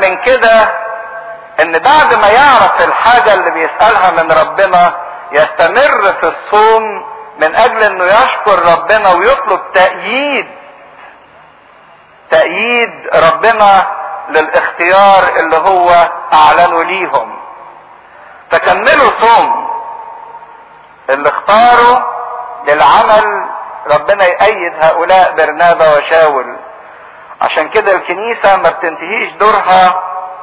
من كده ان بعد ما يعرف الحاجة اللي بيسألها من ربنا يستمر في الصوم من اجل انه يشكر ربنا ويطلب تأييد تأييد ربنا للاختيار اللي هو اعلنه ليهم فكملوا صوم اللي اختاروا للعمل ربنا يأيد هؤلاء برنابا وشاول عشان كده الكنيسة ما بتنتهيش دورها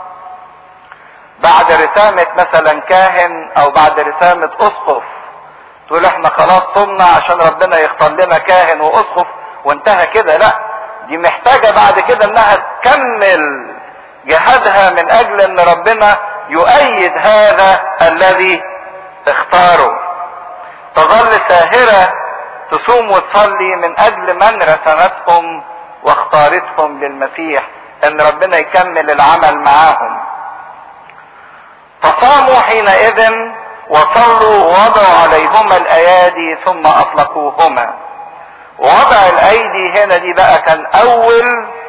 بعد رسامة مثلا كاهن او بعد رسامة اسقف تقول احنا خلاص صمنا عشان ربنا يختار لنا كاهن واسقف وانتهى كده لا دي محتاجة بعد كده انها تكمل جهادها من اجل ان ربنا يؤيد هذا الذي اختاره تظل ساهرة تصوم وتصلي من اجل من رسمتهم واختارتهم للمسيح ان ربنا يكمل العمل معاهم فصاموا حينئذ وصلوا ووضعوا عليهما الايادي ثم اطلقوهما وضع الايدي هنا دي بقى كان اول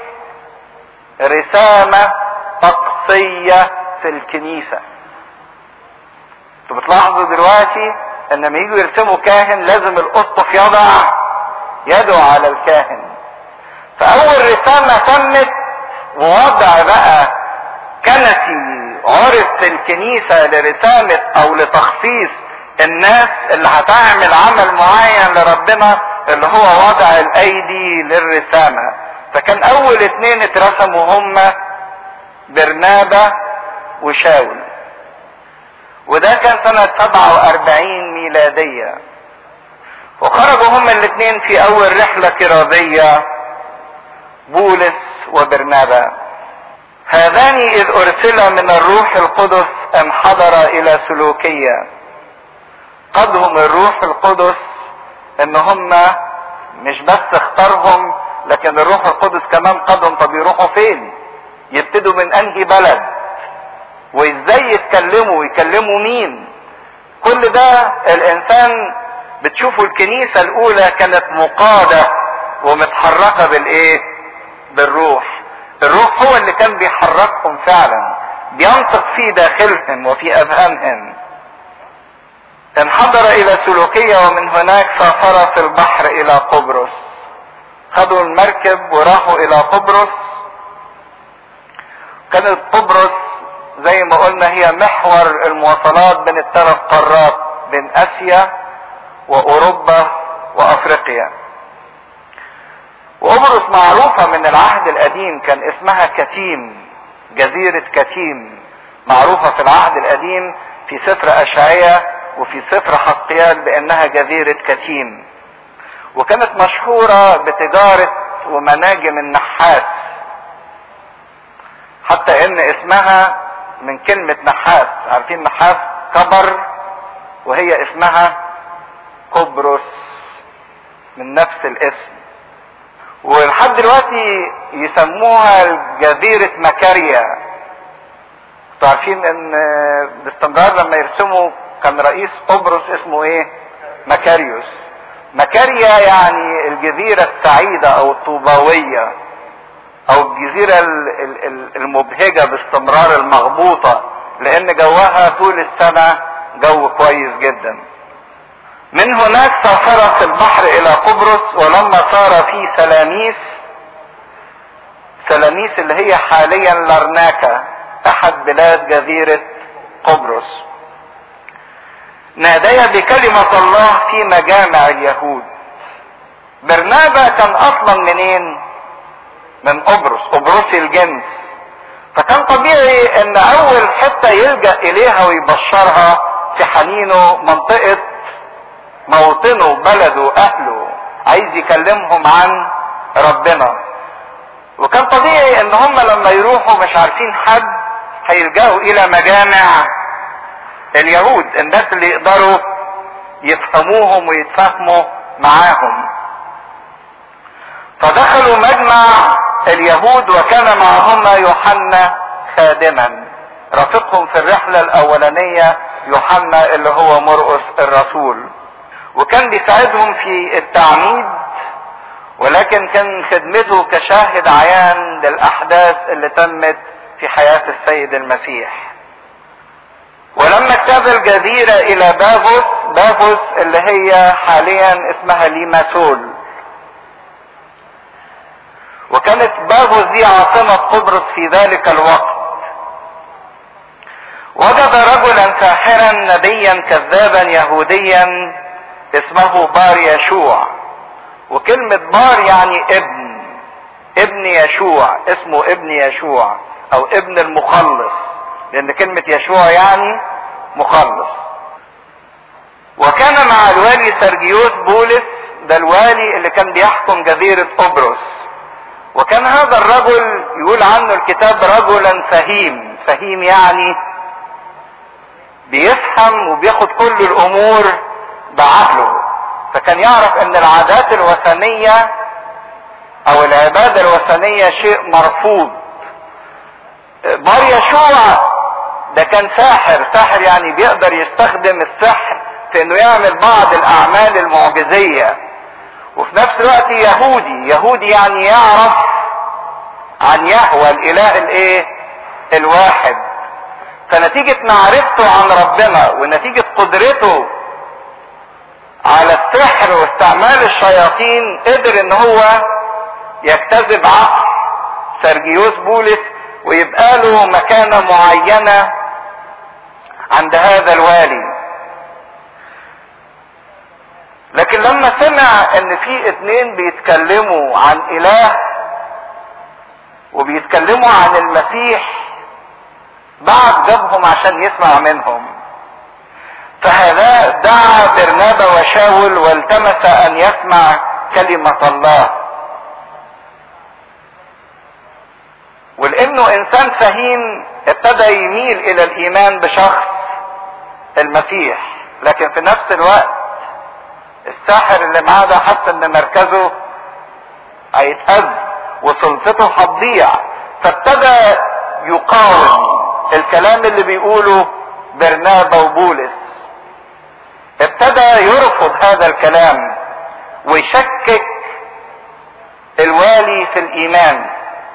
رسامة طقسية في الكنيسة انتوا بتلاحظوا دلوقتي ان لما يجوا يرسموا كاهن لازم الاسقف يضع يده على الكاهن فاول رسامة تمت ووضع بقى كنسي عرف في الكنيسة لرسامة او لتخصيص الناس اللي هتعمل عمل معين لربنا اللي هو وضع الايدي للرسامة فكان اول اتنين اترسموا هما برنابا وشاول وده كان سنة 47 ميلادية وخرجوا هما الاثنين في اول رحلة كرازية بولس وبرنابا هذان اذ ارسلا من الروح القدس انحدر الى سلوكية قدهم الروح القدس ان هما مش بس اختارهم لكن الروح القدس كمان قدهم طب يروحوا فين يبتدوا من انهي بلد وازاي يتكلموا ويكلموا مين كل ده الانسان بتشوفوا الكنيسة الاولى كانت مقادة ومتحركة بالايه بالروح الروح هو اللي كان بيحركهم فعلا بينطق في داخلهم وفي اذهانهم انحدر الى سلوكية ومن هناك سافر في البحر الى قبرص خدوا المركب وراحوا الى قبرص كانت قبرص زي ما قلنا هي محور المواصلات بين الثلاث قارات بين اسيا واوروبا وافريقيا وقبرص معروفة من العهد القديم كان اسمها كتيم جزيرة كتيم معروفة في العهد القديم في سفر اشعية وفي سفر حقيال بانها جزيرة كتيم وكانت مشهورة بتجارة ومناجم النحاس حتى ان اسمها من كلمة نحاس عارفين نحاس كبر وهي اسمها قبرص من نفس الاسم ولحد دلوقتي يسموها جزيرة مكاريا انتوا عارفين ان باستمرار لما يرسموا كان رئيس قبرص اسمه ايه مكاريوس مكاريا يعني الجزيرة السعيدة او الطوباوية او الجزيرة المبهجة باستمرار المغبوطة لان جوها طول السنة جو كويس جدا من هناك سافر في البحر الى قبرص ولما صار في سلاميس سلاميس اللي هي حاليا لرناكا احد بلاد جزيرة قبرص نادي بكلمة الله في مجامع اليهود برنابا كان اصلا منين من قبرص قبرصي الجنس فكان طبيعي ان اول حتة يلجأ اليها ويبشرها في حنينه منطقة موطنه بلده اهله عايز يكلمهم عن ربنا وكان طبيعي ان هم لما يروحوا مش عارفين حد هيلجأوا الى مجامع اليهود الناس اللي يقدروا يفهموهم ويتفاهموا معاهم فدخلوا مجمع اليهود وكان معهما يوحنا خادما رافقهم في الرحلة الاولانية يوحنا اللي هو مرقس الرسول وكان بيساعدهم في التعميد ولكن كان خدمته كشاهد عيان للاحداث اللي تمت في حياة السيد المسيح ولما اجتاز الجزيرة الى بافوس بافوس اللي هي حاليا اسمها ليماسول وكانت بافوس دي عاصمة قبرص في ذلك الوقت وجد رجلا ساحرا نبيا كذابا يهوديا اسمه بار يشوع وكلمة بار يعني ابن ابن يشوع اسمه ابن يشوع او ابن المخلص لان كلمة يشوع يعني مخلص وكان مع الوالي سرجيوس بولس ده الوالي اللي كان بيحكم جزيرة قبرص وكان هذا الرجل يقول عنه الكتاب رجلا فهيم فهيم يعني بيفهم وبياخد كل الامور بعقله فكان يعرف ان العادات الوثنية او العبادة الوثنية شيء مرفوض بار يشوع ده كان ساحر ساحر يعني بيقدر يستخدم السحر في انه يعمل بعض الاعمال المعجزية وفي نفس الوقت يهودي يهودي يعني يعرف عن يهوى الاله الايه الواحد فنتيجة معرفته عن ربنا ونتيجة قدرته على السحر واستعمال الشياطين قدر ان هو يجتذب عقل سرجيوس بولس ويبقى له مكانة معينة عند هذا الوالي لكن لما سمع ان في اتنين بيتكلموا عن اله وبيتكلموا عن المسيح بعد جابهم عشان يسمع منهم فهذا دعا برنابا وشاول والتمس ان يسمع كلمة الله ولانه انسان فهيم ابتدى يميل الى الايمان بشخص المسيح لكن في نفس الوقت الساحر اللي معاه ده حس ان مركزه هيتهز وسلطته هتضيع فابتدى يقاوم الكلام اللي بيقوله برنابا وبولس ابتدى يرفض هذا الكلام ويشكك الوالي في الايمان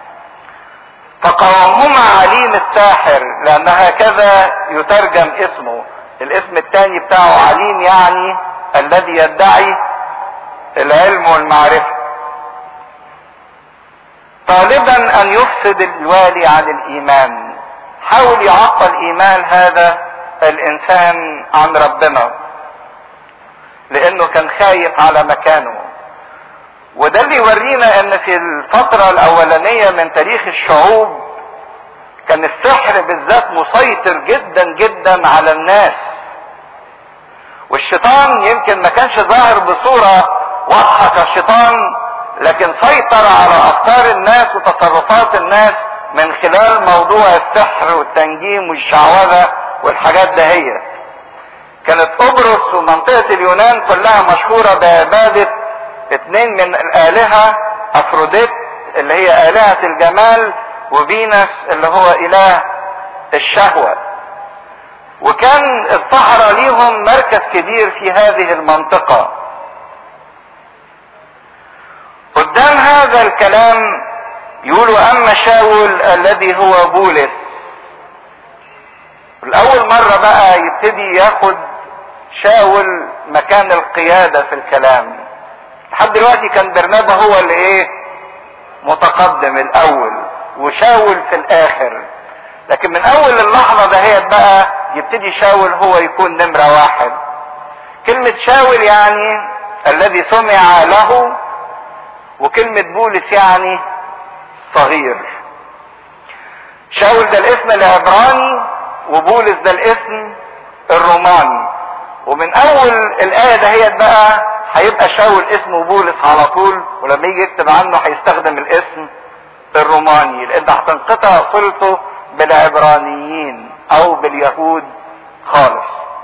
فقاومهما عليم الساحر لان هكذا يترجم اسمه الاسم الثاني بتاعه عليم يعني الذي يدعي العلم والمعرفه طالبا ان يفسد الوالي عن الايمان حاول يعطل ايمان هذا الانسان عن ربنا لانه كان خايف على مكانه وده اللي يورينا ان في الفترة الاولانية من تاريخ الشعوب كان السحر بالذات مسيطر جدا جدا على الناس والشيطان يمكن ما كانش ظاهر بصورة واضحة كشيطان لكن سيطر على افكار الناس وتصرفات الناس من خلال موضوع السحر والتنجيم والشعوذة والحاجات دهيت كانت قبرص ومنطقة اليونان كلها مشهورة بعبادة اتنين من الآلهة أفروديت اللي هي آلهة الجمال وفينس اللي هو إله الشهوة وكان الصحراء ليهم مركز كبير في هذه المنطقة قدام هذا الكلام يقولوا أما شاول الذي هو بولس الأول مرة بقى يبتدي ياخد شاول مكان القيادة في الكلام لحد دلوقتي كان برنابا هو اللي ايه متقدم الاول وشاول في الاخر لكن من اول اللحظة دهيت بقى يبتدي شاول هو يكون نمرة واحد كلمة شاول يعني الذي سمع له وكلمة بولس يعني صغير شاول ده الاسم العبراني وبولس ده الاسم الروماني ومن اول الايه دهيت بقى هيبقى شاول اسمه بولس على طول ولما يجي يكتب عنه هيستخدم الاسم الروماني لان هتنقطع صلته بالعبرانيين او باليهود خالص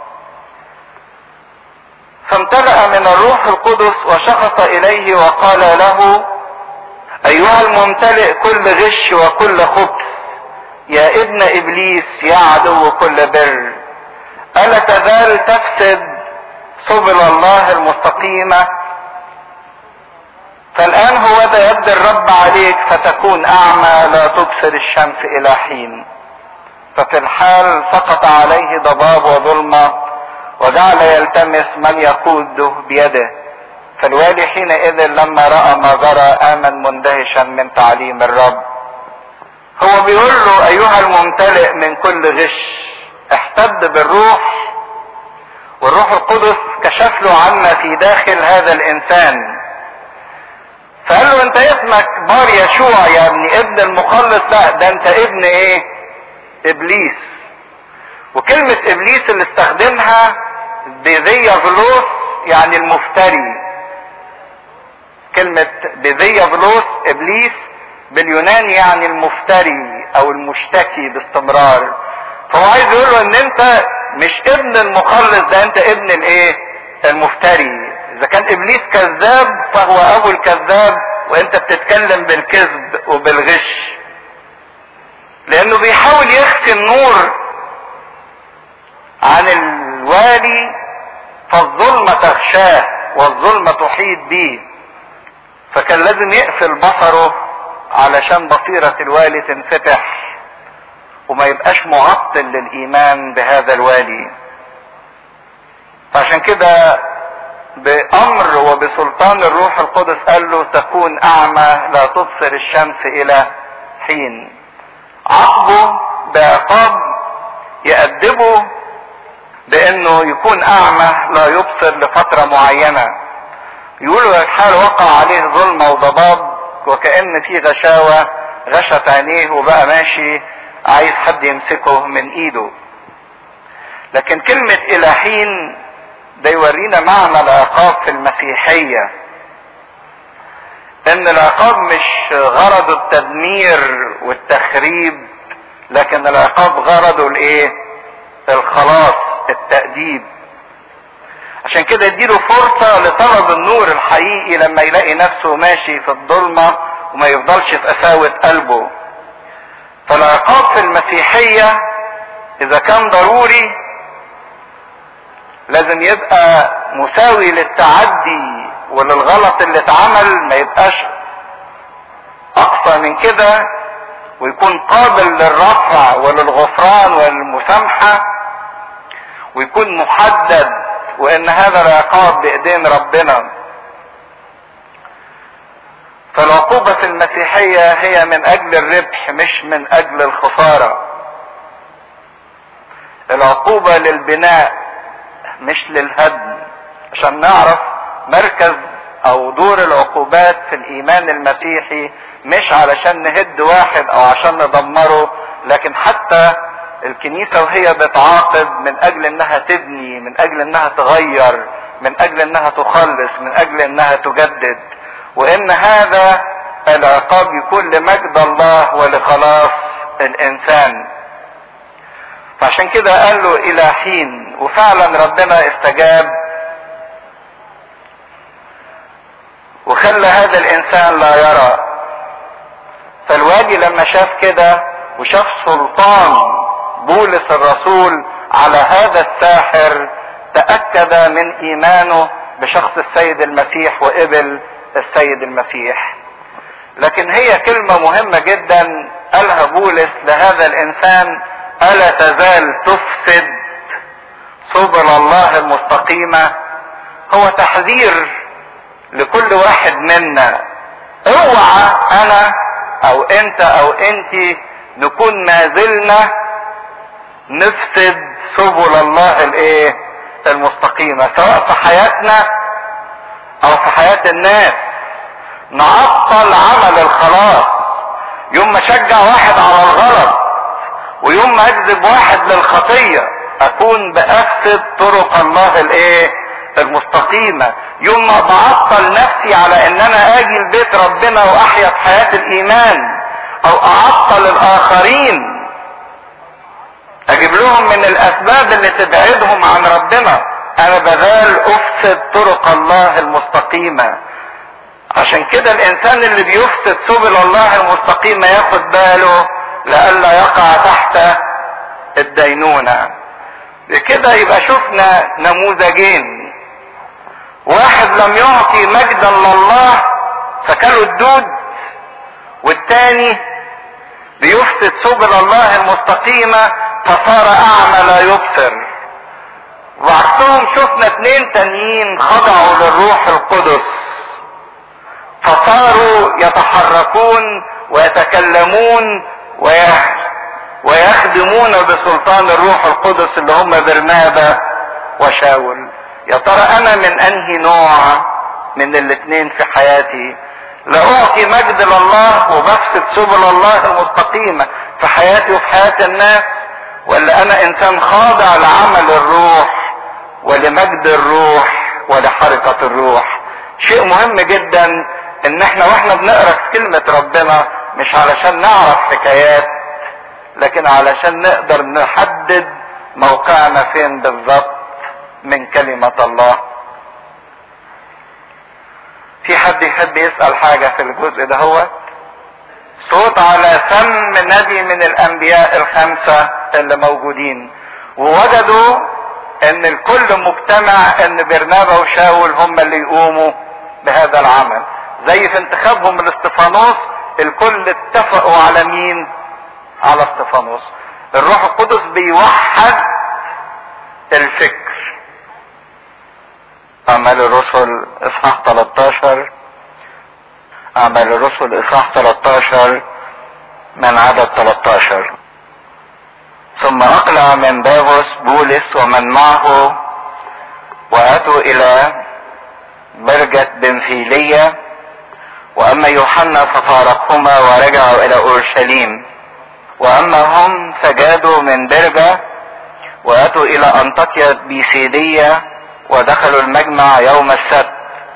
فامتلأ من الروح القدس وشخص اليه وقال له ايها الممتلئ كل غش وكل خبث يا ابن ابليس يا عدو كل بر الا تزال تفسد سبل الله المستقيمة فالان هو ده يد الرب عليك فتكون اعمى لا تبصر الشمس الى حين ففي الحال سقط عليه ضباب وظلمه وجعل يلتمس من يقوده بيده فالوالي حينئذ لما راى ما جرى امن مندهشا من تعليم الرب هو بيقول له ايها الممتلئ من كل غش احتد بالروح والروح القدس كشف له عما في داخل هذا الانسان فقال له انت اسمك بار يشوع يا ابن ابن المخلص لا ده انت ابن ايه ابليس وكلمة ابليس اللي استخدمها بذيافلوس يعني المفتري كلمة بذيافلوس ابليس باليوناني يعني المفتري او المشتكي باستمرار فهو عايز يقول له ان انت مش ابن المخلص ده انت ابن الايه المفتري اذا كان ابليس كذاب فهو ابو الكذاب وانت بتتكلم بالكذب وبالغش لانه بيحاول يخفي النور عن الوالي فالظلمة تغشاه والظلمة تحيط به فكان لازم يقفل بصره علشان بصيرة الوالي تنفتح وما يبقاش معطل للايمان بهذا الوالي فعشان كده بامر وبسلطان الروح القدس قال له تكون اعمى لا تبصر الشمس الى حين عاقبه بعقاب يأدبه بانه يكون اعمى لا يبصر لفترة معينة يقولوا الحال وقع عليه ظلمة وضباب وكأن في غشاوة غشت عينيه وبقى ماشي عايز حد يمسكه من ايده لكن كلمة الى حين ده يورينا معنى العقاب في المسيحية ان العقاب مش غرضه التدمير والتخريب لكن العقاب غرضه الايه الخلاص التأديب عشان كده يديله فرصة لطلب النور الحقيقي لما يلاقي نفسه ماشي في الظلمة وما يفضلش في قساوة قلبه فالعقاب في المسيحية اذا كان ضروري لازم يبقى مساوي للتعدي وللغلط اللي اتعمل ما يبقاش اقصى من كده ويكون قابل للرفع وللغفران والمسامحة ويكون محدد وان هذا العقاب بايدين ربنا فالعقوبة في المسيحية هي من اجل الربح مش من اجل الخسارة العقوبة للبناء مش للهدم عشان نعرف مركز او دور العقوبات في الايمان المسيحي مش علشان نهد واحد او عشان ندمره لكن حتى الكنيسة وهي بتعاقب من اجل انها تبني من اجل انها تغير من اجل انها تخلص من اجل انها تجدد وان هذا العقاب يكون لمجد الله ولخلاص الانسان فعشان كده قال له الى حين وفعلا ربنا استجاب وخلى هذا الانسان لا يرى فالوالي لما شاف كده وشاف سلطان بولس الرسول على هذا الساحر تأكد من ايمانه بشخص السيد المسيح وقبل السيد المسيح لكن هي كلمة مهمة جدا قالها بولس لهذا الانسان الا تزال تفسد سبل الله المستقيمة هو تحذير لكل واحد منا اوعى انا او انت او انت نكون ما زلنا نفسد سبل الله الايه المستقيمة سواء في حياتنا او في حياة الناس نعطل عمل الخلاص يوم ما اشجع واحد على الغلط ويوم ما اجذب واحد للخطية اكون بافسد طرق الله الايه المستقيمة يوم ما بعطل نفسي على ان انا اجي لبيت ربنا واحيا في حياة الايمان او اعطل الاخرين اجيب لهم من الاسباب اللي تبعدهم عن ربنا انا بذال افسد طرق الله المستقيمة عشان كده الانسان اللي بيفسد سبل الله المستقيمة ياخد باله لئلا يقع تحت الدينونة بكده يبقى شفنا نموذجين واحد لم يعطي مجدا لله فكلوا الدود والتاني بيفسد سبل الله المستقيمة فصار اعمى لا يبصر وعكسهم شفنا اتنين تانيين خضعوا للروح القدس فصاروا يتحركون ويتكلمون ويخدمون بسلطان الروح القدس اللي هم برنابا وشاول يا ترى انا من انهي نوع من الاتنين في حياتي لا اعطي مجد لله وبفسد سبل الله المستقيمة في حياتي وفي حياة الناس ولا انا انسان خاضع لعمل الروح ولمجد الروح ولحركة الروح شيء مهم جدا ان احنا واحنا بنقرا كلمة ربنا مش علشان نعرف حكايات لكن علشان نقدر نحدد موقعنا فين بالظبط من كلمة الله في حد يحب يسأل حاجة في الجزء ده هو صوت على فم نبي من الانبياء الخمسة اللي موجودين ووجدوا ان الكل مجتمع ان برنابا وشاول هم اللي يقوموا بهذا العمل زي في انتخابهم لاستفانوس الكل اتفقوا على مين على استفانوس الروح القدس بيوحد الفكر اعمال الرسل اصحاح 13 اعمال الرسل اصحاح 13 من عدد 13 ثم اقلع من بابوس بولس ومن معه واتوا الى برجة بنفيلية واما يوحنا ففارقهما ورجعوا الى اورشليم واما هم فجادوا من برجة واتوا الى انطاكيا بيسيدية ودخلوا المجمع يوم السبت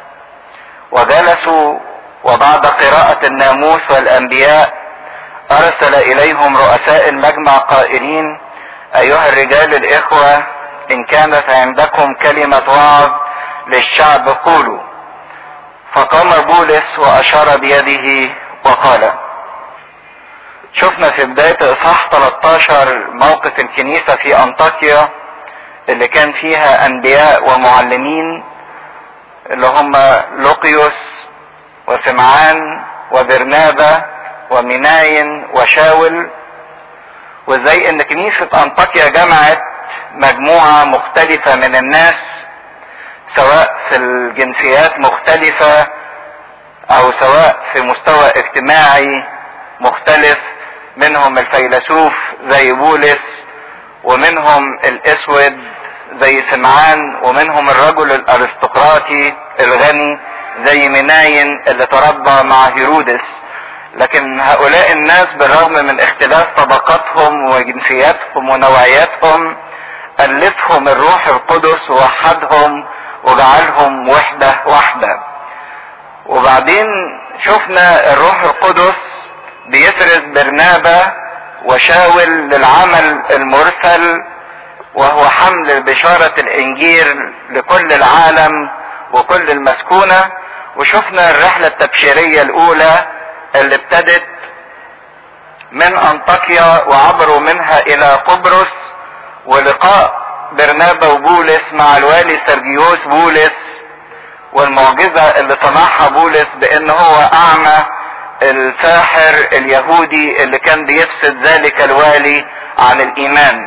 وجلسوا وبعد قراءة الناموس والانبياء ارسل اليهم رؤساء المجمع قائلين ايها الرجال الاخوة ان كانت عندكم كلمة وعظ للشعب قولوا فقام بولس واشار بيده وقال شفنا في بداية اصحاح 13 موقف الكنيسة في انطاكيا اللي كان فيها انبياء ومعلمين اللي هم لوقيوس وسمعان وبرنابا ومناين وشاول وازاي ان كنيسة انطاكيا جمعت مجموعة مختلفة من الناس سواء في الجنسيات مختلفة او سواء في مستوى اجتماعي مختلف منهم الفيلسوف زي بولس ومنهم الاسود زي سمعان ومنهم الرجل الارستقراطي الغني زي مناين اللي تربى مع هيرودس لكن هؤلاء الناس بالرغم من اختلاف طبقاتهم وجنسياتهم ونوعياتهم ألفهم الروح القدس ووحدهم وجعلهم وحدة واحدة وبعدين شفنا الروح القدس بيفرز برنابا وشاول للعمل المرسل وهو حمل بشارة الانجيل لكل العالم وكل المسكونة وشفنا الرحلة التبشيرية الاولى اللي ابتدت من انطاكيا وعبروا منها الى قبرص ولقاء برنابا وبولس مع الوالي سرجيوس بولس والمعجزة اللي صنعها بولس بان هو اعمى الساحر اليهودي اللي كان بيفسد ذلك الوالي عن الايمان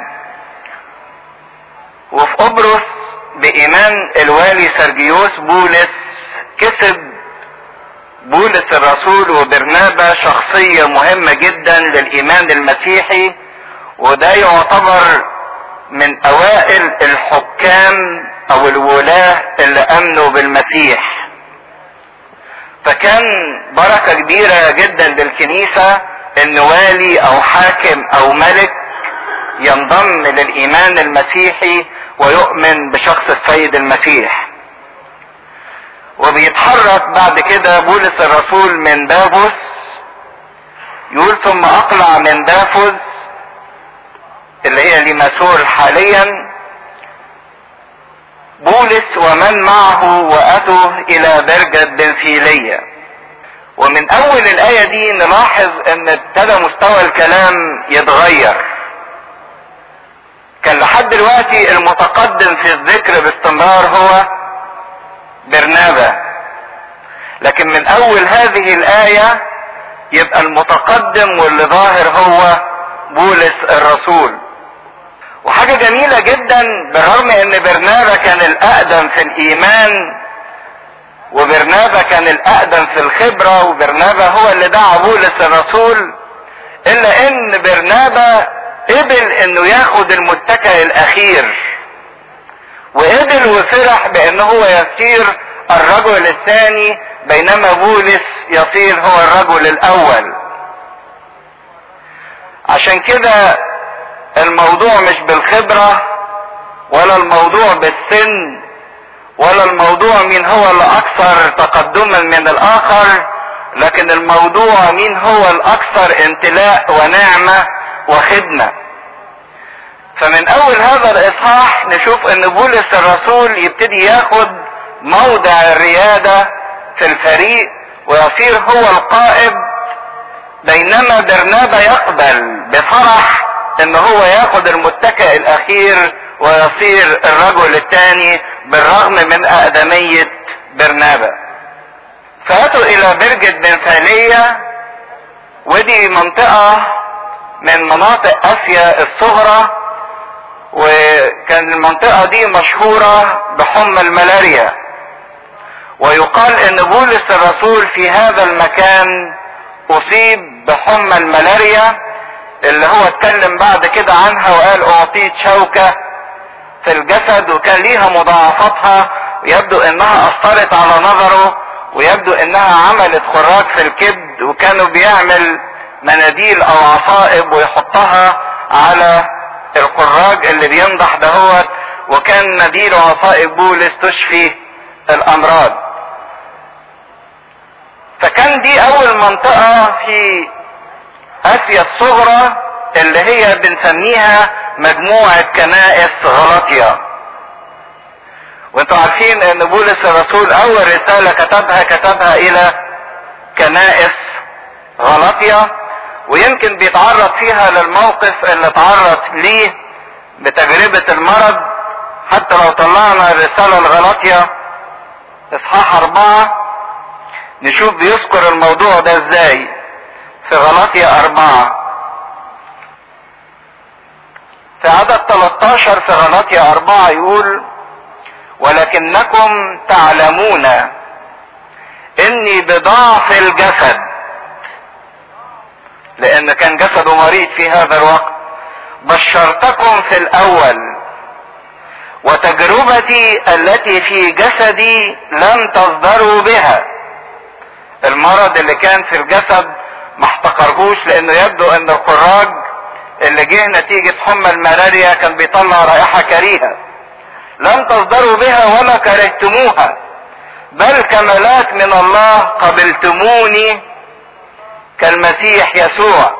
وفي قبرص بايمان الوالي سرجيوس بولس كسب بولس الرسول وبرنابا شخصية مهمة جدا للايمان المسيحي وده يعتبر من اوائل الحكام او الولاة اللي امنوا بالمسيح فكان بركة كبيرة جدا للكنيسة ان والي او حاكم او ملك ينضم للايمان المسيحي ويؤمن بشخص السيد المسيح وبيتحرك بعد كده بولس الرسول من دافوس يقول ثم اقلع من دافوس اللي هي لمسور حاليا بولس ومن معه واتوا الى برجة بنفيلية ومن اول الاية دي نلاحظ ان ابتدى مستوى الكلام يتغير كان لحد دلوقتي المتقدم في الذكر باستمرار هو برنابا لكن من اول هذه الايه يبقى المتقدم واللي ظاهر هو بولس الرسول وحاجة جميلة جدا بالرغم ان برنابا كان الاقدم في الايمان وبرنابا كان الاقدم في الخبرة وبرنابا هو اللي دعا بولس الرسول الا ان برنابا قبل انه ياخد المتكئ الاخير وقبل وفرح بان هو يصير الرجل الثاني بينما بولس يصير هو الرجل الاول عشان كده الموضوع مش بالخبرة ولا الموضوع بالسن ولا الموضوع مين هو الاكثر تقدما من الاخر لكن الموضوع مين هو الاكثر امتلاء ونعمة وخدمة فمن اول هذا الاصحاح نشوف ان بولس الرسول يبتدي ياخد موضع الريادة في الفريق ويصير هو القائد بينما برنابا يقبل بفرح ان هو ياخد المتكئ الاخير ويصير الرجل الثاني بالرغم من اقدمية برنابا فاتوا الى برجة بنفالية ودي منطقة من مناطق اسيا الصغرى وكان المنطقة دي مشهورة بحمى الملاريا ويقال ان بولس الرسول في هذا المكان اصيب بحمى الملاريا اللي هو اتكلم بعد كده عنها وقال اعطيت شوكة في الجسد وكان ليها مضاعفاتها ويبدو انها اثرت على نظره ويبدو انها عملت خراج في الكبد وكانوا بيعمل مناديل او عصائب ويحطها على الخراج اللي بينضح دهوت وكان نديل عصائب بولس تشفي الامراض فكان دي اول منطقة في اسيا الصغرى اللي هي بنسميها مجموعة كنائس غلطية وانتوا عارفين ان بولس الرسول اول رسالة كتبها كتبها الى كنائس غلطية ويمكن بيتعرض فيها للموقف اللي تعرض ليه بتجربة المرض حتى لو طلعنا الرسالة الغلطية اصحاح اربعة نشوف بيذكر الموضوع ده ازاي في غلطية اربعة في عدد 13 في غلطية اربعة يقول ولكنكم تعلمون اني بضعف الجسد لان كان جسده مريض في هذا الوقت بشرتكم في الاول وتجربتي التي في جسدي لم تصدروا بها المرض اللي كان في الجسد ما احتقرهوش لانه يبدو ان الخراج اللي جه نتيجة حمى الملاريا كان بيطلع رائحة كريهة لم تصدروا بها ولا كرهتموها بل كملاك من الله قبلتموني كالمسيح يسوع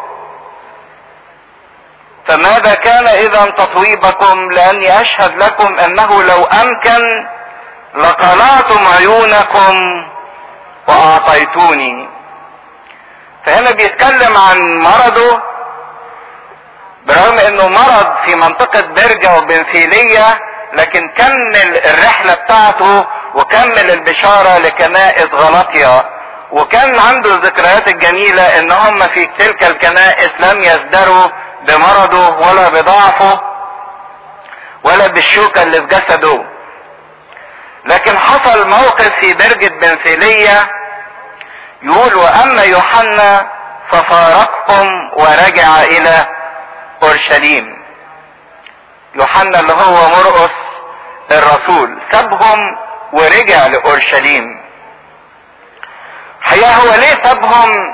فماذا كان اذا تطويبكم لاني اشهد لكم انه لو امكن لقلعتم عيونكم واعطيتوني فهنا بيتكلم عن مرضه برغم انه مرض في منطقة برجة وبنفيلية لكن كمل الرحلة بتاعته وكمل البشارة لكنائس غلطية وكان عنده الذكريات الجميلة ان هم في تلك الكنائس لم يزدروا بمرضه ولا بضعفه ولا بالشوكة اللي في جسده لكن حصل موقف في برجة بنفيلية يقول واما يوحنا ففارقهم ورجع الى اورشليم يوحنا اللي هو مرقس الرسول سابهم ورجع لاورشليم الحقيقه هو ليه سابهم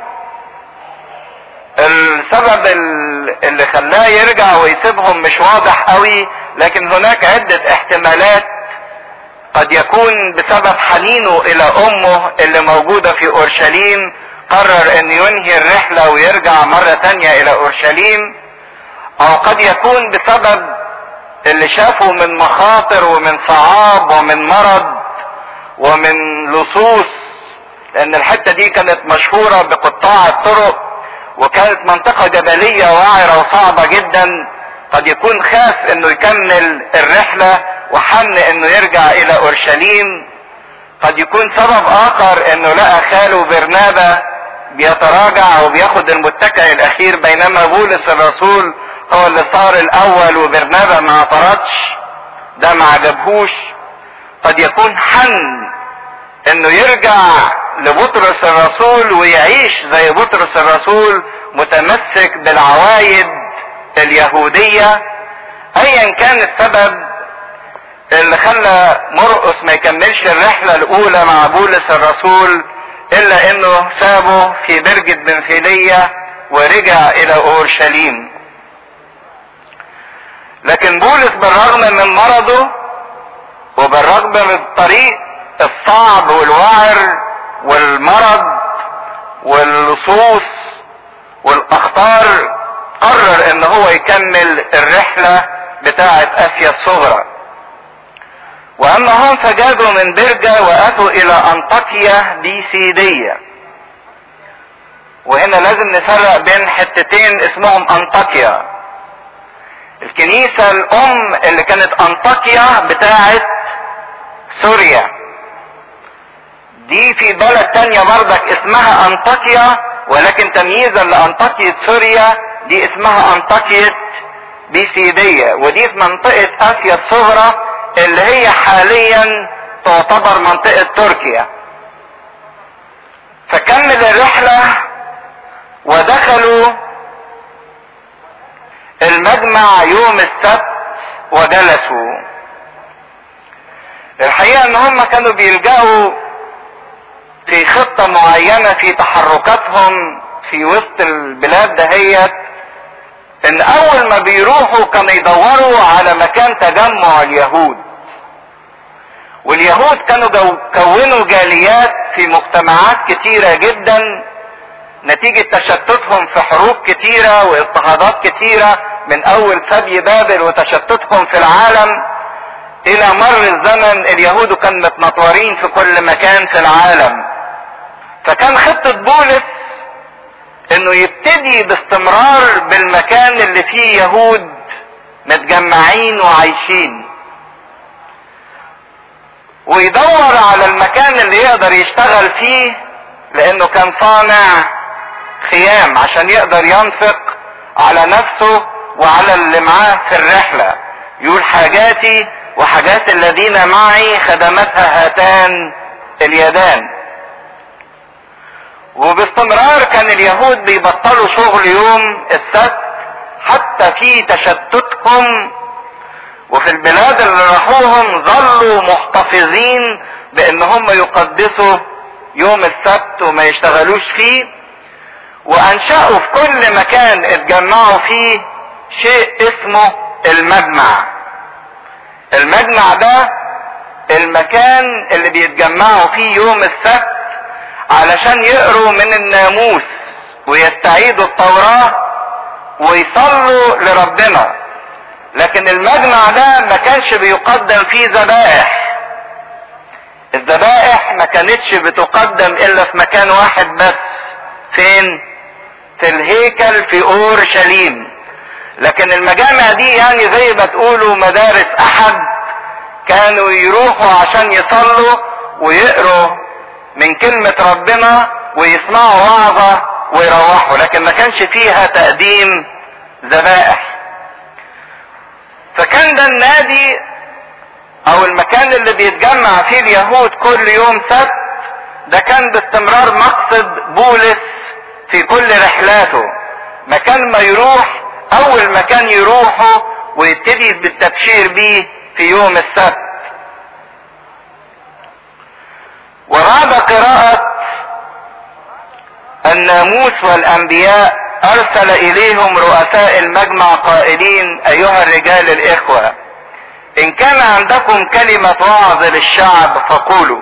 السبب اللي خلاه يرجع ويسيبهم مش واضح قوي لكن هناك عدة احتمالات قد يكون بسبب حنينه الى امه اللي موجودة في اورشليم قرر ان ينهي الرحلة ويرجع مرة تانية الى اورشليم او قد يكون بسبب اللي شافه من مخاطر ومن صعاب ومن مرض ومن لصوص لان الحتة دي كانت مشهورة بقطاع الطرق وكانت منطقة جبلية وعرة وصعبة جدا قد يكون خاف انه يكمل الرحلة وحن انه يرجع الى اورشليم قد يكون سبب اخر انه لقى خاله برنابا بيتراجع وبياخد المتكئ الاخير بينما بولس الرسول هو اللي صار الاول وبرنابا ما اعترضش ده ما عجبهوش قد يكون حن انه يرجع لبطرس الرسول ويعيش زي بطرس الرسول متمسك بالعوايد اليهودية ايا كان السبب اللي خلى مرقس ما يكملش الرحلة الاولى مع بولس الرسول الا انه سابه في برجة بنفيلية ورجع الى اورشليم لكن بولس بالرغم من مرضه وبالرغم من الطريق الصعب والوعر والمرض واللصوص والاخطار قرر ان هو يكمل الرحلة بتاعة اسيا الصغرى واما هم فجادوا من برجة واتوا الى انطاكيا بيسيدية وهنا لازم نفرق بين حتتين اسمهم انطاكيا الكنيسة الام اللي كانت انطاكيا بتاعت سوريا دي في بلد تانية بردك اسمها انطاكيا ولكن تمييزا لانطاكية سوريا دي اسمها انطاكية بيسيدية ودي في منطقة اسيا الصغرى اللي هي حاليا تعتبر منطقة تركيا فكمل الرحلة ودخلوا المجمع يوم السبت وجلسوا الحقيقة ان هم كانوا بيلجأوا في خطة معينة في تحركاتهم في وسط البلاد دهيت ان اول ما بيروحوا كانوا يدوروا على مكان تجمع اليهود واليهود كانوا جو كونوا جاليات في مجتمعات كتيرة جدا نتيجة تشتتهم في حروب كتيرة واضطهادات كتيرة من اول سبي بابل وتشتتهم في العالم الى مر الزمن اليهود كانوا متنطورين في كل مكان في العالم فكان خطة بولس انه يبتدي باستمرار بالمكان اللي فيه يهود متجمعين وعايشين ويدور على المكان اللي يقدر يشتغل فيه لانه كان صانع خيام عشان يقدر ينفق على نفسه وعلى اللي معاه في الرحلة يقول حاجاتي وحاجات الذين معي خدمتها هاتان اليدان وباستمرار كان اليهود بيبطلوا شغل يوم السبت حتى في تشتتهم وفي البلاد اللي راحوهم ظلوا محتفظين بان هم يقدسوا يوم السبت وما يشتغلوش فيه وانشأوا في كل مكان اتجمعوا فيه شيء اسمه المجمع المجمع ده المكان اللي بيتجمعوا فيه يوم السبت علشان يقروا من الناموس ويستعيدوا التوراة ويصلوا لربنا لكن المجمع ده ما كانش بيقدم فيه ذبائح الذبائح ما كانتش بتقدم الا في مكان واحد بس فين في الهيكل في اورشليم لكن المجامع دي يعني زي ما تقولوا مدارس احد كانوا يروحوا عشان يصلوا ويقروا من كلمة ربنا ويسمعوا وعظة ويروحوا لكن ما كانش فيها تقديم ذبائح فكان ده النادي او المكان اللي بيتجمع فيه اليهود كل يوم سبت ده كان باستمرار مقصد بولس في كل رحلاته مكان ما يروح اول مكان يروحه ويبتدي بالتبشير بيه في يوم السبت وبعد قراءة الناموس والانبياء ارسل اليهم رؤساء المجمع قائلين ايها الرجال الاخوة ان كان عندكم كلمة وعظ للشعب فقولوا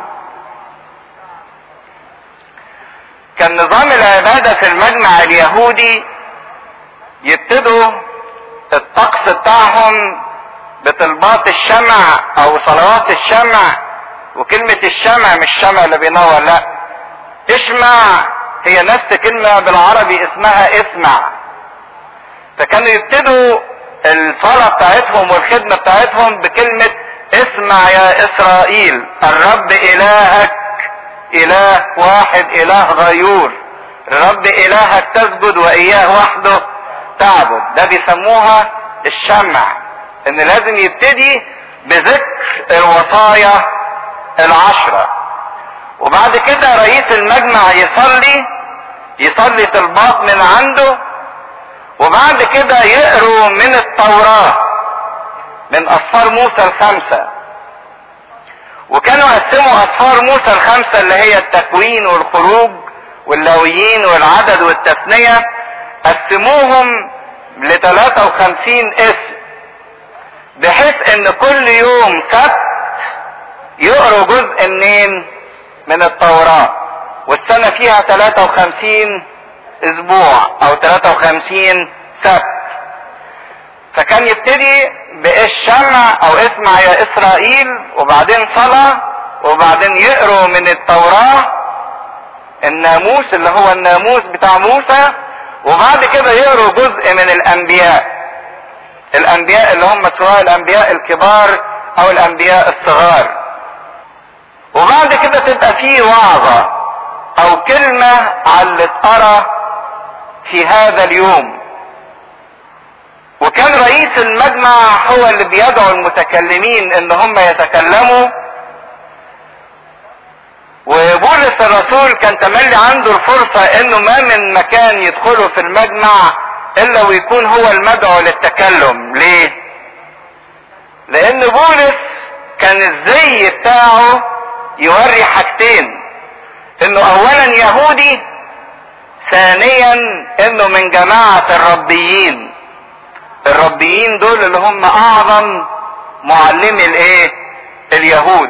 كان نظام العبادة في المجمع اليهودي يبتدوا الطقس بتاعهم بطلبات الشمع او صلوات الشمع وكلمة الشمع مش شمع اللي بينور لا اشمع هي نفس كلمة بالعربي اسمها اسمع فكانوا يبتدوا الصلاة بتاعتهم والخدمة بتاعتهم بكلمة اسمع يا اسرائيل الرب الهك اله واحد اله غيور الرب الهك تسجد واياه وحده تعبد ده بيسموها الشمع ان لازم يبتدي بذكر الوصايا العشرة وبعد كده رئيس المجمع يصلي يصلي طلبات من عنده وبعد كده يقروا من التوراة من أسفار موسى الخمسة وكانوا قسموا أسفار موسى الخمسة اللي هي التكوين والخروج واللاويين والعدد والتثنية قسموهم ل 53 اسم بحيث ان كل يوم سبت يقروا جزء منين من التوراة والسنة فيها 53 اسبوع او 53 سبت فكان يبتدي بالشمع او اسمع يا اسرائيل وبعدين صلاة وبعدين يقروا من التوراة الناموس اللي هو الناموس بتاع موسى وبعد كده يقروا جزء من الانبياء الانبياء اللي هم سواء الانبياء الكبار او الانبياء الصغار وبعد كده تبقى فيه وعظة او كلمة على اللي اتقرا في هذا اليوم وكان رئيس المجمع هو اللي بيدعو المتكلمين ان هم يتكلموا وبولس الرسول كان تملي عنده الفرصة انه ما من مكان يدخله في المجمع الا ويكون هو المدعو للتكلم ليه لان بولس كان الزي بتاعه يوري حاجتين انه اولا يهودي ثانيا انه من جماعة الربيين الربيين دول اللي هم اعظم معلمي الايه اليهود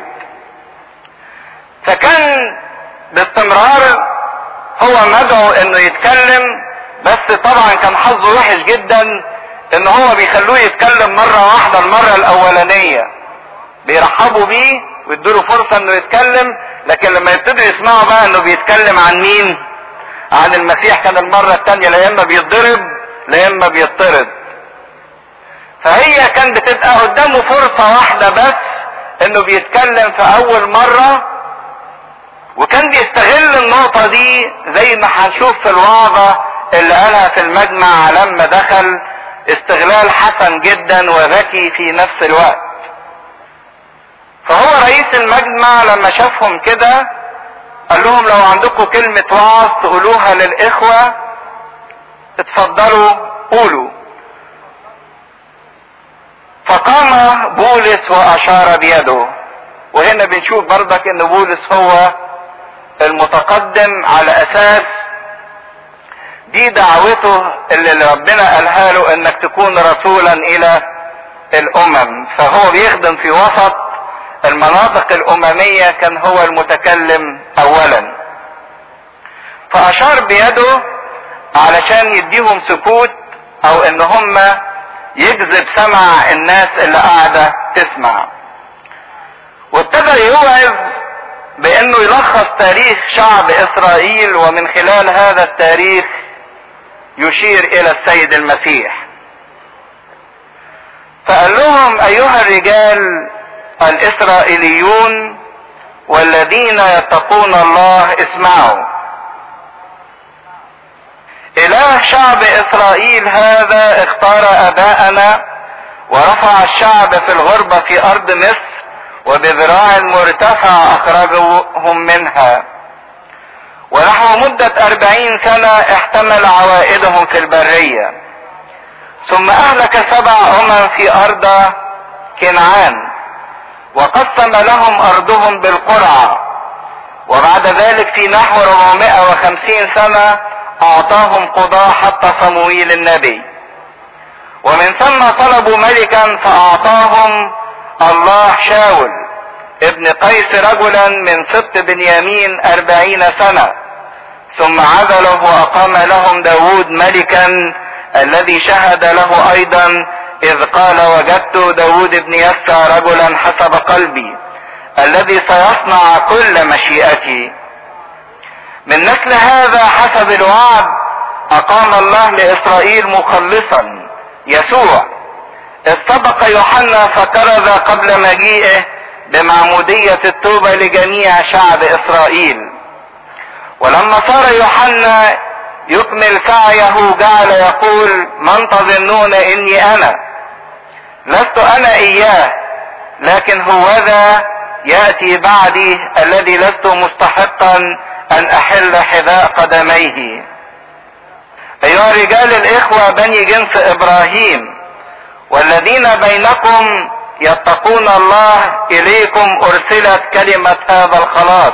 فكان باستمرار هو مدعو انه يتكلم بس طبعا كان حظه وحش جدا ان هو بيخلوه يتكلم مرة واحدة المرة الاولانية بيرحبوا بيه ويدوا فرصة انه يتكلم لكن لما يبتدوا يسمعوا بقى انه بيتكلم عن مين عن المسيح كان المرة التانية لا اما بيتضرب لا اما بيطرد فهي كان بتبقى قدامه فرصة واحدة بس انه بيتكلم في اول مرة وكان بيستغل النقطة دي زي ما هنشوف في الوعظة اللي قالها في المجمع لما دخل استغلال حسن جدا وذكي في نفس الوقت فهو رئيس المجمع لما شافهم كده قال لهم لو عندكم كلمة وعظ تقولوها للإخوة اتفضلوا قولوا فقام بولس وأشار بيده وهنا بنشوف برضك ان بولس هو المتقدم على اساس دي دعوته اللي ربنا قالها له انك تكون رسولا الى الامم فهو بيخدم في وسط المناطق الاممية كان هو المتكلم اولا فاشار بيده علشان يديهم سكوت او ان هم يجذب سمع الناس اللي قاعدة تسمع وابتدى يوعظ بانه يلخص تاريخ شعب اسرائيل ومن خلال هذا التاريخ يشير الى السيد المسيح فقال لهم ايها الرجال الاسرائيليون والذين يتقون الله اسمعوا اله شعب اسرائيل هذا اختار اباءنا ورفع الشعب في الغربة في ارض مصر وبذراع مرتفع اخرجهم منها ونحو مدة اربعين سنة احتمل عوائدهم في البرية ثم اهلك سبع امم في ارض كنعان وقسم لهم ارضهم بالقرعة وبعد ذلك في نحو 450 سنة اعطاهم قضاة حتى صمويل النبي ومن ثم طلبوا ملكا فاعطاهم الله شاول ابن قيس رجلا من سبط بنيامين اربعين سنة ثم عزله واقام لهم داود ملكا الذي شهد له ايضا اذ قال وجدت داود بن يسى رجلا حسب قلبي الذي سيصنع كل مشيئتي من نسل هذا حسب الوعد اقام الله لاسرائيل مخلصا يسوع إذ سبق يوحنا فكرز قبل مجيئه بمعمودية التوبة لجميع شعب إسرائيل ولما صار يوحنا يكمل سعيه جعل يقول من تظنون اني انا لست انا اياه لكن هو ذا ياتي بعدي الذي لست مستحقا ان احل حذاء قدميه ايها رجال الاخوه بني جنس ابراهيم والذين بينكم يتقون الله اليكم ارسلت كلمه هذا الخلاص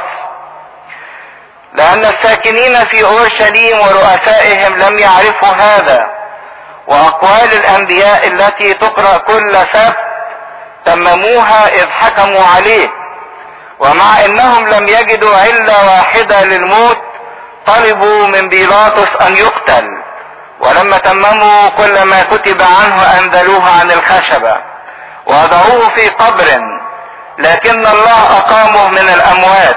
لأن الساكنين في أورشليم ورؤسائهم لم يعرفوا هذا وأقوال الأنبياء التي تقرأ كل سبت تمموها إذ حكموا عليه ومع أنهم لم يجدوا علة واحدة للموت طلبوا من بيلاطس أن يقتل ولما تمموا كل ما كتب عنه أنزلوه عن الخشبة ووضعوه في قبر لكن الله أقامه من الأموات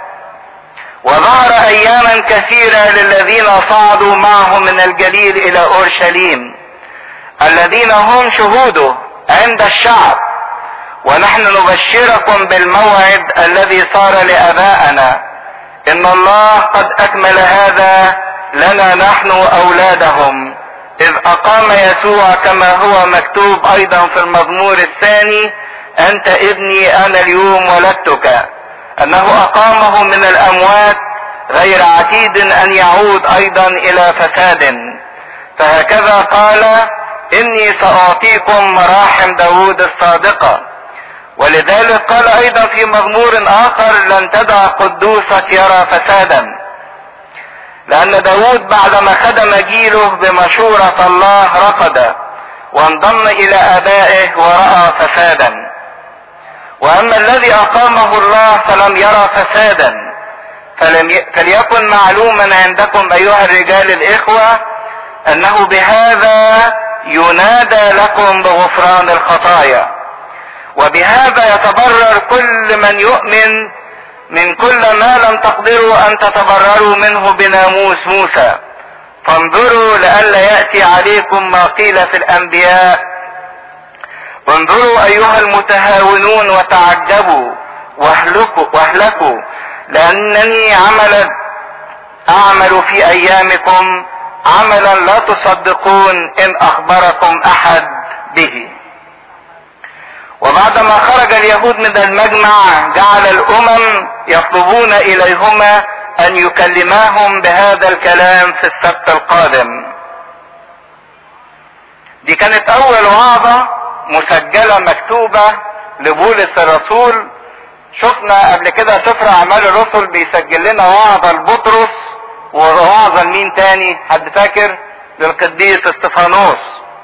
وظهر اياما كثيرة للذين صعدوا معه من الجليل الى اورشليم الذين هم شهوده عند الشعب ونحن نبشركم بالموعد الذي صار لابائنا ان الله قد اكمل هذا لنا نحن اولادهم اذ اقام يسوع كما هو مكتوب ايضا في المزمور الثاني انت ابني انا اليوم ولدتك انه اقامه من الاموات غير عتيد ان يعود ايضا الى فساد فهكذا قال اني ساعطيكم مراحم داود الصادقة ولذلك قال ايضا في مزمور اخر لن تدع قدوسك يرى فسادا لان داود بعدما خدم جيله بمشورة الله رقد وانضم الى ابائه ورأى فسادا واما الذي اقامه الله فلم يرى فسادا فلم ي... فليكن معلوما عندكم ايها الرجال الاخوة انه بهذا ينادى لكم بغفران الخطايا وبهذا يتبرر كل من يؤمن من كل ما لم تقدروا ان تتبرروا منه بناموس موسى فانظروا لئلا ياتي عليكم ما قيل في الانبياء انظروا ايها المتهاونون وتعجبوا واهلكوا واهلكوا لانني عملا اعمل في ايامكم عملا لا تصدقون ان اخبركم احد به وبعدما خرج اليهود من المجمع جعل الامم يطلبون اليهما ان يكلماهم بهذا الكلام في السبت القادم دي كانت اول وعظة مسجلة مكتوبة لبولس الرسول شفنا قبل كده سفر اعمال الرسل بيسجل لنا وعظة لبطرس ووعظة لمين تاني حد فاكر للقديس استفانوس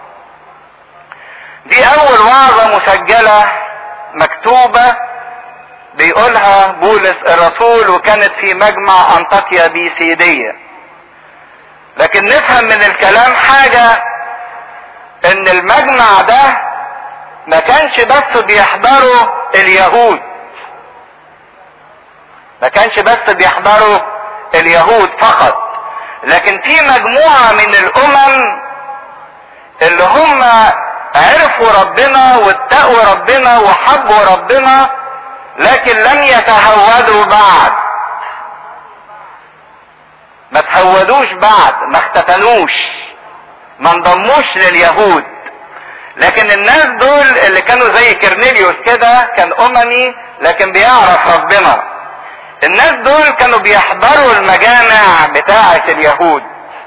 دي اول وعظة مسجلة مكتوبة بيقولها بولس الرسول وكانت في مجمع انطاكيا بيسيدية لكن نفهم من الكلام حاجة ان المجمع ده ما كانش بس بيحضروا اليهود ما كانش بس بيحضروا اليهود فقط لكن في مجموعة من الامم اللي هم عرفوا ربنا واتقوا ربنا وحبوا ربنا لكن لم يتهودوا بعد ما تهودوش بعد ما اختتنوش ما انضموش لليهود لكن الناس دول اللي كانوا زي كرنيليوس كده كان اممي لكن بيعرف ربنا الناس دول كانوا بيحضروا المجامع بتاعة اليهود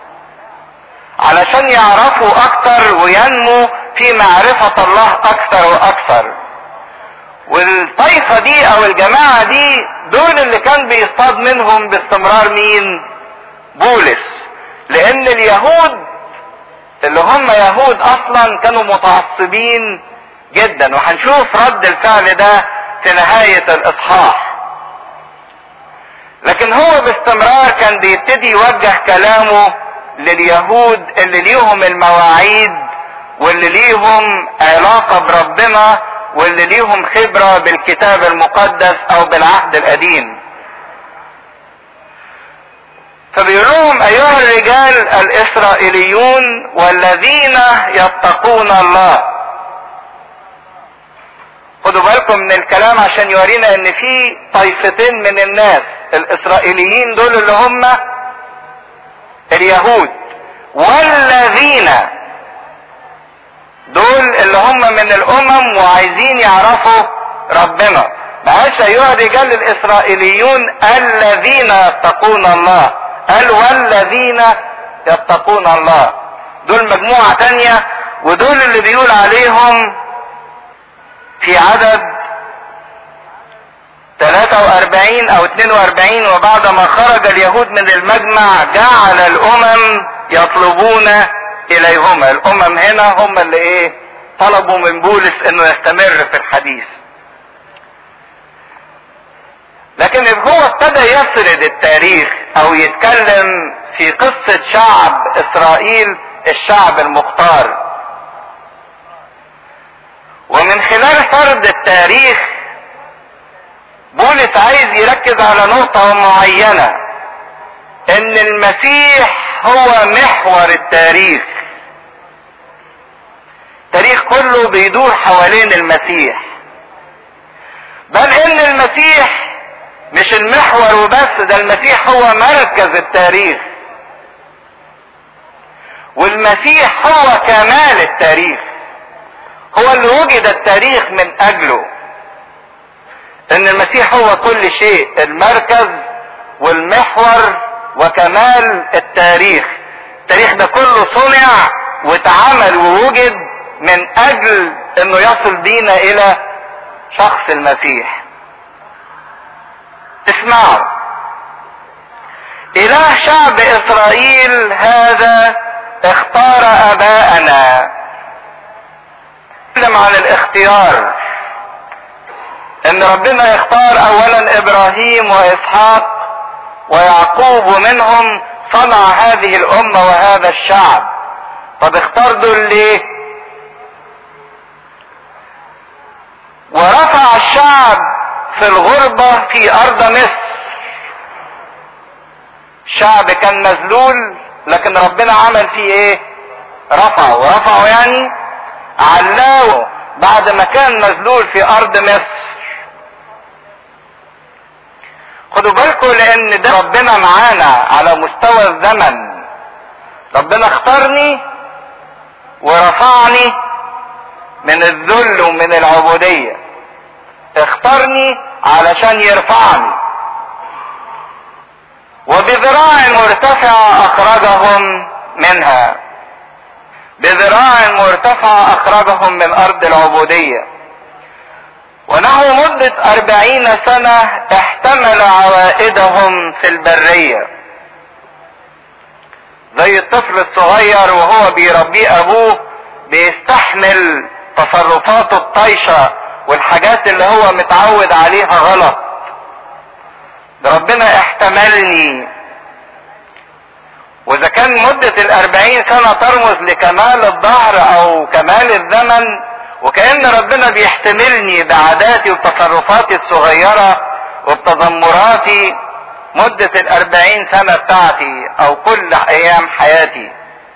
علشان يعرفوا اكتر وينموا في معرفة الله اكثر واكثر والطائفة دي او الجماعة دي دول اللي كان بيصطاد منهم باستمرار مين بولس لان اليهود اللي هم يهود اصلا كانوا متعصبين جدا وهنشوف رد الفعل ده في نهاية الاصحاح لكن هو باستمرار كان بيبتدي يوجه كلامه لليهود اللي ليهم المواعيد واللي ليهم علاقة بربنا واللي ليهم خبرة بالكتاب المقدس او بالعهد القديم فبيقول لهم ايها الرجال الاسرائيليون والذين يتقون الله خدوا بالكم من الكلام عشان يورينا ان في طائفتين من الناس الاسرائيليين دول اللي هم اليهود والذين دول اللي هم من الامم وعايزين يعرفوا ربنا معلش ايها الرجال الاسرائيليون الذين يتقون الله قال والذين يتقون الله دول مجموعة تانية ودول اللي بيقول عليهم في عدد 43 او 42 وبعدما خرج اليهود من المجمع جعل الامم يطلبون اليهما الامم هنا هم اللي ايه طلبوا من بولس انه يستمر في الحديث لكن هو ابتدى يسرد التاريخ او يتكلم في قصة شعب اسرائيل الشعب المختار ومن خلال فرد التاريخ بولس عايز يركز على نقطة معينة ان المسيح هو محور التاريخ التاريخ كله بيدور حوالين المسيح بل ان المسيح مش المحور وبس ده المسيح هو مركز التاريخ والمسيح هو كمال التاريخ هو اللي وجد التاريخ من اجله ان المسيح هو كل شيء المركز والمحور وكمال التاريخ التاريخ ده كله صنع واتعمل ووجد من اجل انه يصل بينا الى شخص المسيح اسمعوا اله شعب اسرائيل هذا اختار اباءنا نتكلم عن الاختيار ان ربنا يختار اولا ابراهيم واسحاق ويعقوب ومنهم صنع هذه الامة وهذا الشعب طب اختار دول ليه ورفع الشعب في الغربة في ارض مصر الشعب كان مذلول لكن ربنا عمل فيه ايه رفعه ورفعه يعني علاه بعد ما كان مذلول في ارض مصر خدوا بالكم لان ده ربنا معانا على مستوى الزمن ربنا اختارني ورفعني من الذل ومن العبودية اختارني علشان يرفعني وبذراع مرتفعة اخرجهم منها بذراع مرتفعة اخرجهم من ارض العبودية ونحو مدة أربعين سنة احتمل عوائدهم في البرية زي الطفل الصغير وهو بيربيه أبوه بيستحمل تصرفاته الطايشة والحاجات اللي هو متعود عليها غلط ده ربنا احتملني واذا كان مدة الاربعين سنة ترمز لكمال الظهر او كمال الزمن وكأن ربنا بيحتملني بعاداتي وتصرفاتي الصغيرة وبتذمراتي مدة الأربعين سنة بتاعتي أو كل أيام حياتي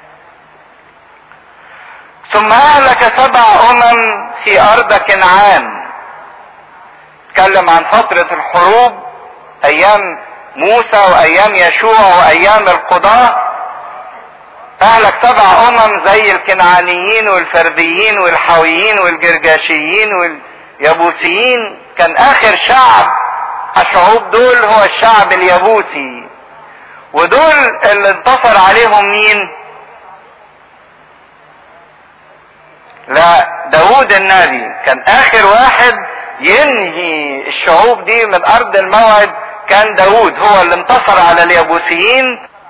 ثم أهلك سبع أمم في أرض كنعان اتكلم عن فترة الحروب أيام موسى وأيام يشوع وأيام القضاء اهلك سبع امم زي الكنعانيين والفرديين والحويين والجرجاشيين واليابوسيين كان اخر شعب الشعوب دول هو الشعب اليابوسي ودول اللي انتصر عليهم مين لا داود النبي كان اخر واحد ينهي الشعوب دي من ارض الموعد كان داود هو اللي انتصر على اليابوسيين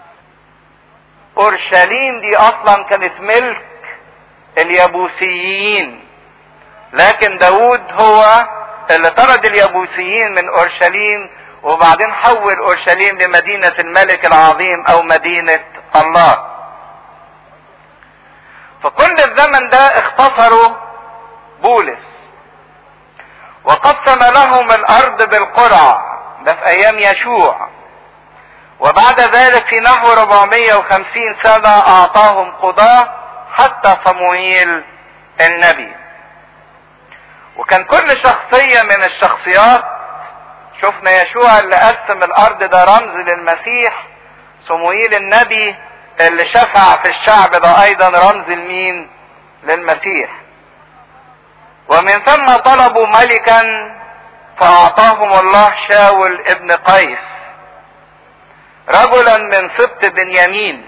اورشليم دي اصلا كانت ملك اليابوسيين لكن داود هو اللي طرد اليابوسيين من اورشليم وبعدين حول اورشليم لمدينة الملك العظيم او مدينة الله فكل الزمن ده اختصروا بولس وقسم لهم الارض بالقرع ده في ايام يشوع وبعد ذلك في نحو 450 سنة اعطاهم قضاة حتى صموئيل النبي وكان كل شخصية من الشخصيات شفنا يشوع اللي قسم الارض ده رمز للمسيح صموئيل النبي اللي شفع في الشعب ده ايضا رمز لمين للمسيح ومن ثم طلبوا ملكا فاعطاهم الله شاول ابن قيس رجلا من سبط بنيامين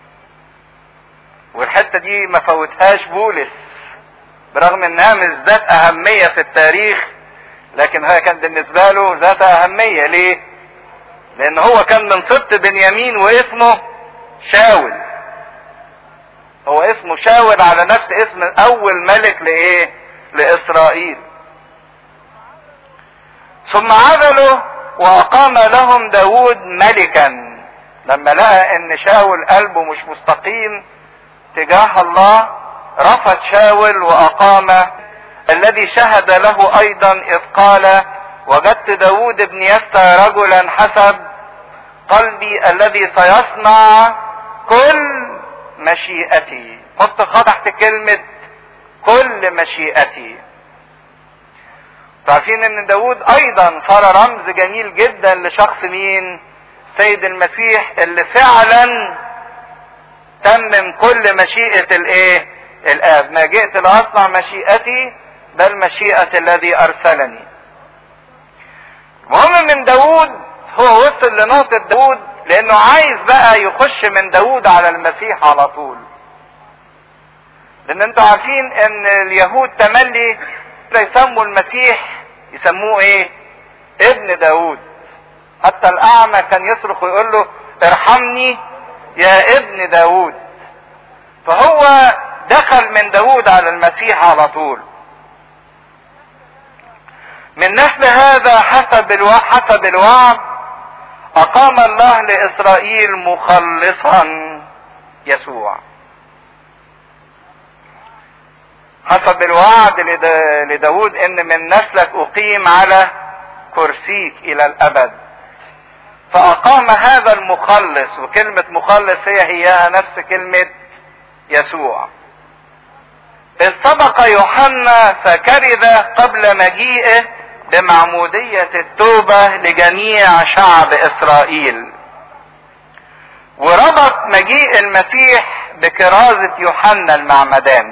والحته دي ما فوتهاش بولس برغم انها مش ذات اهميه في التاريخ لكن هي كان بالنسبه له ذات اهميه ليه لان هو كان من سبط بنيامين واسمه شاول هو اسمه شاول على نفس اسم اول ملك لايه لاسرائيل ثم عزلوا واقام لهم داود ملكا لما لقى ان شاول قلبه مش مستقيم تجاه الله رفض شاول واقام الذي شهد له ايضا اذ قال وجدت داود بن يسى رجلا حسب قلبي الذي سيصنع كل مشيئتي حط خط تحت كلمة كل مشيئتي عارفين ان داود ايضا صار رمز جميل جدا لشخص مين سيد المسيح اللي فعلا تمم كل مشيئة الايه الاب ما جئت لاصنع مشيئتي بل مشيئة الذي ارسلني المهم من داود هو وصل لنقطة داود لانه عايز بقى يخش من داود على المسيح على طول لان انتوا عارفين ان اليهود تملي يسموا المسيح يسموه ايه ابن داود حتى الاعمى كان يصرخ ويقول له ارحمني يا ابن داود فهو دخل من داود على المسيح على طول من نسل هذا حسب الو... حسب الوعد اقام الله لاسرائيل مخلصا يسوع حسب الوعد لد... لداود ان من نسلك اقيم على كرسيك الى الابد فاقام هذا المخلص وكلمة مخلص هي هي نفس كلمة يسوع اذ سبق يوحنا فكرز قبل مجيئه بمعمودية التوبة لجميع شعب اسرائيل وربط مجيء المسيح بكرازة يوحنا المعمدان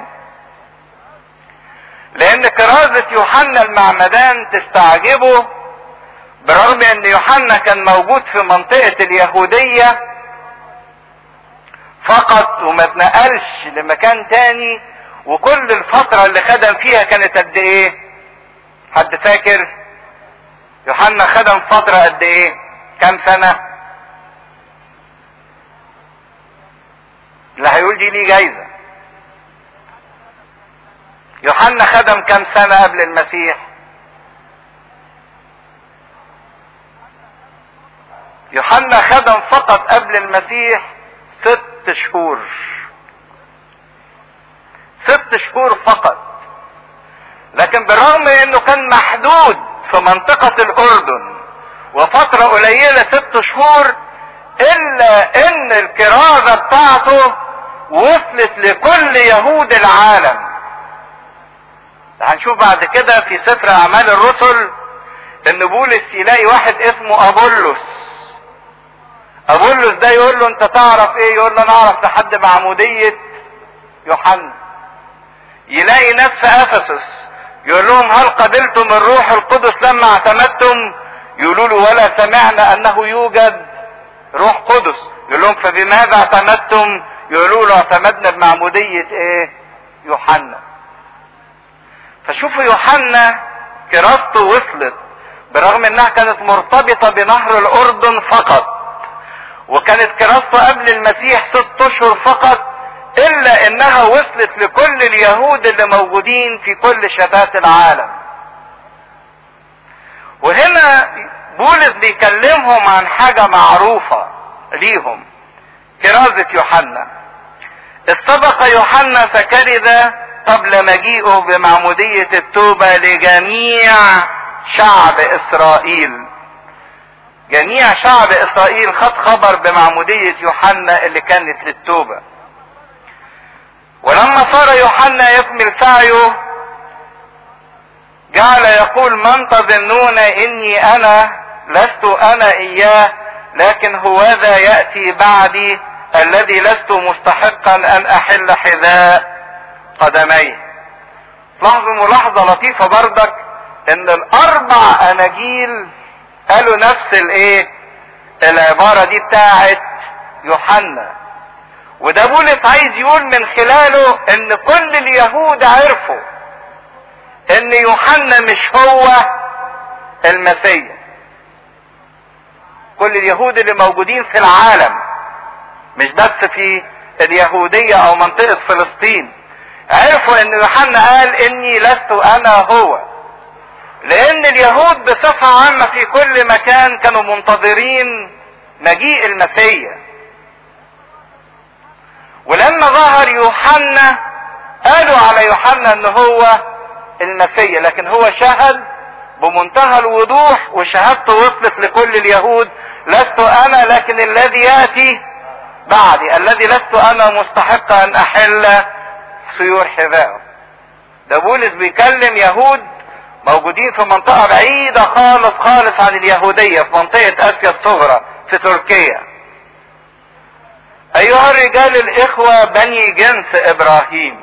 لان كرازة يوحنا المعمدان تستعجبه برغم ان يوحنا كان موجود في منطقة اليهودية فقط وما اتنقلش لمكان تاني وكل الفترة اللي خدم فيها كانت قد ايه حد فاكر يوحنا خدم فترة قد ايه كام سنة اللي هيقول دي ليه جايزة يوحنا خدم كام سنة قبل المسيح يوحنا خدم فقط قبل المسيح ست شهور ست شهور فقط لكن بالرغم من انه كان محدود في منطقة الاردن وفترة قليلة ست شهور الا ان الكرازة بتاعته وصلت لكل يهود العالم هنشوف بعد كده في سفر اعمال الرسل ان بولس يلاقي واحد اسمه ابولس ابولس ده يقول له انت تعرف ايه يقول له انا اعرف لحد معمودية يوحنا يلاقي ناس في افسس يقول لهم هل قبلتم الروح القدس لما اعتمدتم يقولوا له ولا سمعنا انه يوجد روح قدس يقول لهم فبماذا اعتمدتم يقولوا له اعتمدنا بمعمودية ايه يوحنا فشوفوا يوحنا كراسته وصلت برغم انها كانت مرتبطة بنهر الاردن فقط وكانت كراسته قبل المسيح ست اشهر فقط الا انها وصلت لكل اليهود اللي موجودين في كل شتات العالم وهنا بولس بيكلمهم عن حاجة معروفة ليهم كرازة يوحنا استبق يوحنا فكرز قبل مجيئه بمعمودية التوبة لجميع شعب اسرائيل جميع شعب اسرائيل خد خبر بمعمودية يوحنا اللي كانت للتوبة ولما صار يوحنا يكمل سعيه جعل يقول من تظنون اني انا لست انا اياه لكن هوذا ياتي بعدي الذي لست مستحقا ان احل حذاء قدميه لاحظوا ملاحظة لطيفة بردك ان الاربع اناجيل قالوا نفس الايه العبارة دي بتاعت يوحنا وده بولس عايز يقول من خلاله ان كل اليهود عرفوا ان يوحنا مش هو المسيح كل اليهود اللي موجودين في العالم مش بس في اليهودية او منطقة فلسطين عرفوا ان يوحنا قال اني لست انا هو لان اليهود بصفة عامة في كل مكان كانوا منتظرين مجيء المسيح ولما ظهر يوحنا قالوا على يوحنا ان هو المسيح لكن هو شهد بمنتهى الوضوح وشهادته وصلت لكل اليهود لست انا لكن الذي ياتي بعدي الذي لست انا مستحق ان احل سيور حذائه ده بولس بيكلم يهود موجودين في منطقة بعيدة خالص خالص عن اليهودية في منطقة اسيا الصغرى في تركيا ايها الرجال الاخوة بني جنس ابراهيم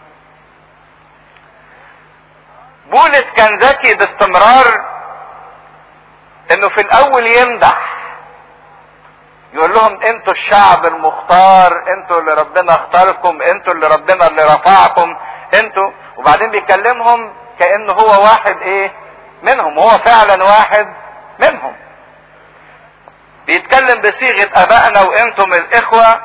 بولس كان ذكي باستمرار انه في الاول يمدح يقول لهم انتوا الشعب المختار انتوا اللي ربنا اختاركم انتوا اللي ربنا اللي رفعكم انتوا وبعدين بيكلمهم كانه هو واحد ايه منهم هو فعلا واحد منهم بيتكلم بصيغة ابائنا وانتم الاخوة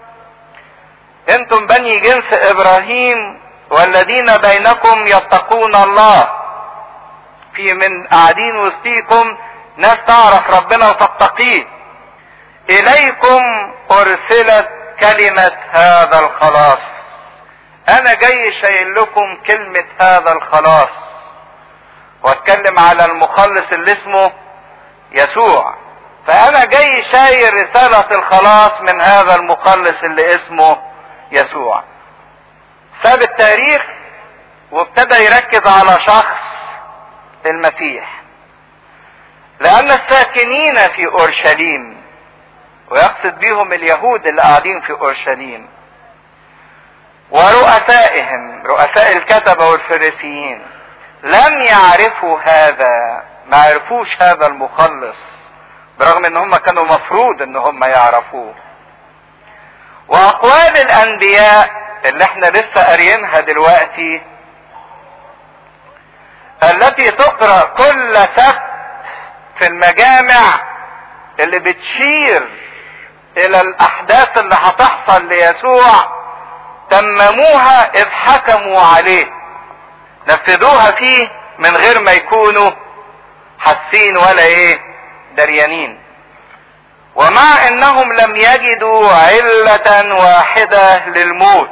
انتم بني جنس ابراهيم والذين بينكم يتقون الله في من قاعدين وسطيكم ناس تعرف ربنا وتتقيه اليكم ارسلت كلمة هذا الخلاص انا جاي شايل لكم كلمة هذا الخلاص واتكلم على المخلص اللي اسمه يسوع فانا جاي شايل رسالة الخلاص من هذا المخلص اللي اسمه يسوع ساب التاريخ وابتدى يركز على شخص المسيح لان الساكنين في اورشليم ويقصد بيهم اليهود اللي قاعدين في اورشليم ورؤسائهم رؤساء الكتبة والفريسيين لم يعرفوا هذا ما عرفوش هذا المخلص برغم ان هم كانوا مفروض ان هم يعرفوه واقوال الانبياء اللي احنا لسه قاريينها دلوقتي التي تقرا كل سبت في المجامع اللي بتشير الى الاحداث اللي هتحصل ليسوع تمموها اذ حكموا عليه نفذوها فيه من غير ما يكونوا حاسين ولا ايه دريانين ومع انهم لم يجدوا علة واحدة للموت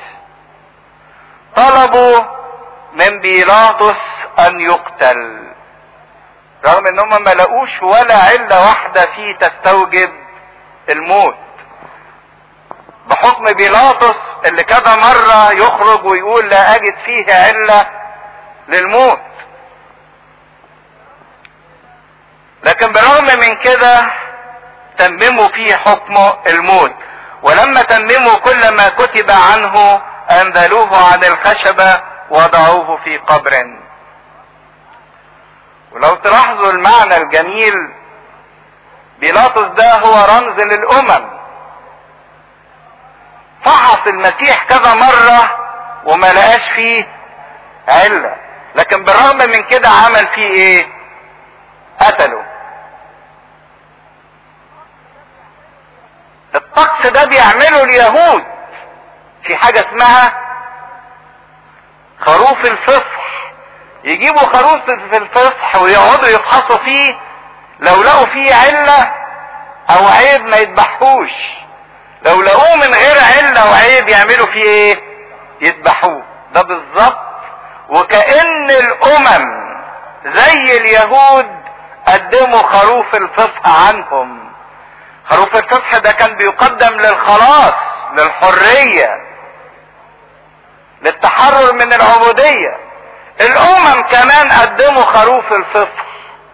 طلبوا من بيلاطس ان يقتل رغم ان هم ما لقوش ولا علة واحدة فيه تستوجب الموت بحكم بيلاطس اللي كذا مرة يخرج ويقول لا اجد فيه علة للموت لكن بالرغم من كده تمموا فيه حكم الموت ولما تمموا كل ما كتب عنه انزلوه عن الخشبة وضعوه في قبر ولو تلاحظوا المعنى الجميل بيلاطس ده هو رمز للامم فحص المسيح كذا مرة وما لقاش فيه علة لكن بالرغم من كده عمل فيه ايه قتله الطقس ده بيعمله اليهود في حاجة اسمها خروف الفصح يجيبوا خروف في الفصح ويقعدوا يفحصوا فيه لو لقوا فيه علة او عيب ما يذبحوش لو لقوه من غير علة وعيب يعملوا فيه ايه يذبحوه ده بالظبط وكأن الامم زي اليهود قدموا خروف الفصح عنهم خروف الفصح ده كان بيقدم للخلاص للحرية للتحرر من العبودية الامم كمان قدموا خروف الفصح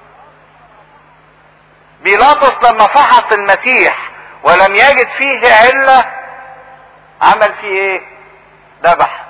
بيلاطس لما فحص المسيح ولم يجد فيه علة عمل فيه ايه ذبح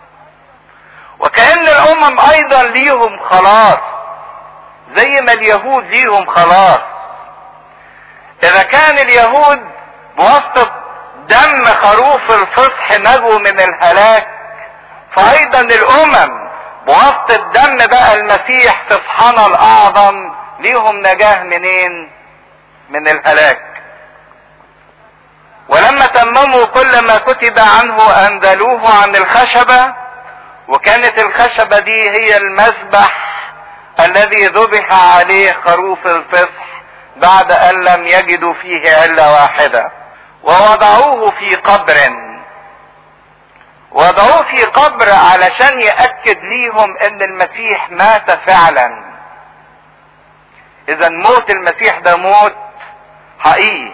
وكأن الامم ايضا ليهم خلاص زي ما اليهود ليهم خلاص اذا كان اليهود بواسطة دم خروف الفصح نجوا من الهلاك فايضا الامم بواسطة دم بقى المسيح فصحنا الاعظم ليهم نجاة منين من الهلاك ولما تمموا كل ما كتب عنه انزلوه عن الخشبة وكانت الخشبة دي هي المذبح الذي ذبح عليه خروف الفصح بعد ان لم يجدوا فيه علة واحدة ووضعوه في قبر وضعوه في قبر علشان يأكد ليهم ان المسيح مات فعلا اذا موت المسيح ده موت حقيقي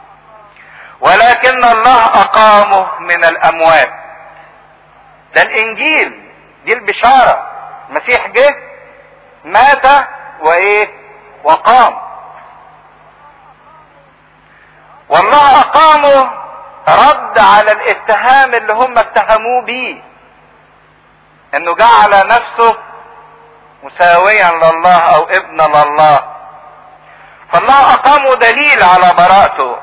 ولكن الله اقامه من الاموات ده الانجيل دي البشارة المسيح جه مات وايه وقام والله اقامه رد على الاتهام اللي هم اتهموه بيه انه جعل نفسه مساويا لله او ابنا لله فالله اقامه دليل على براءته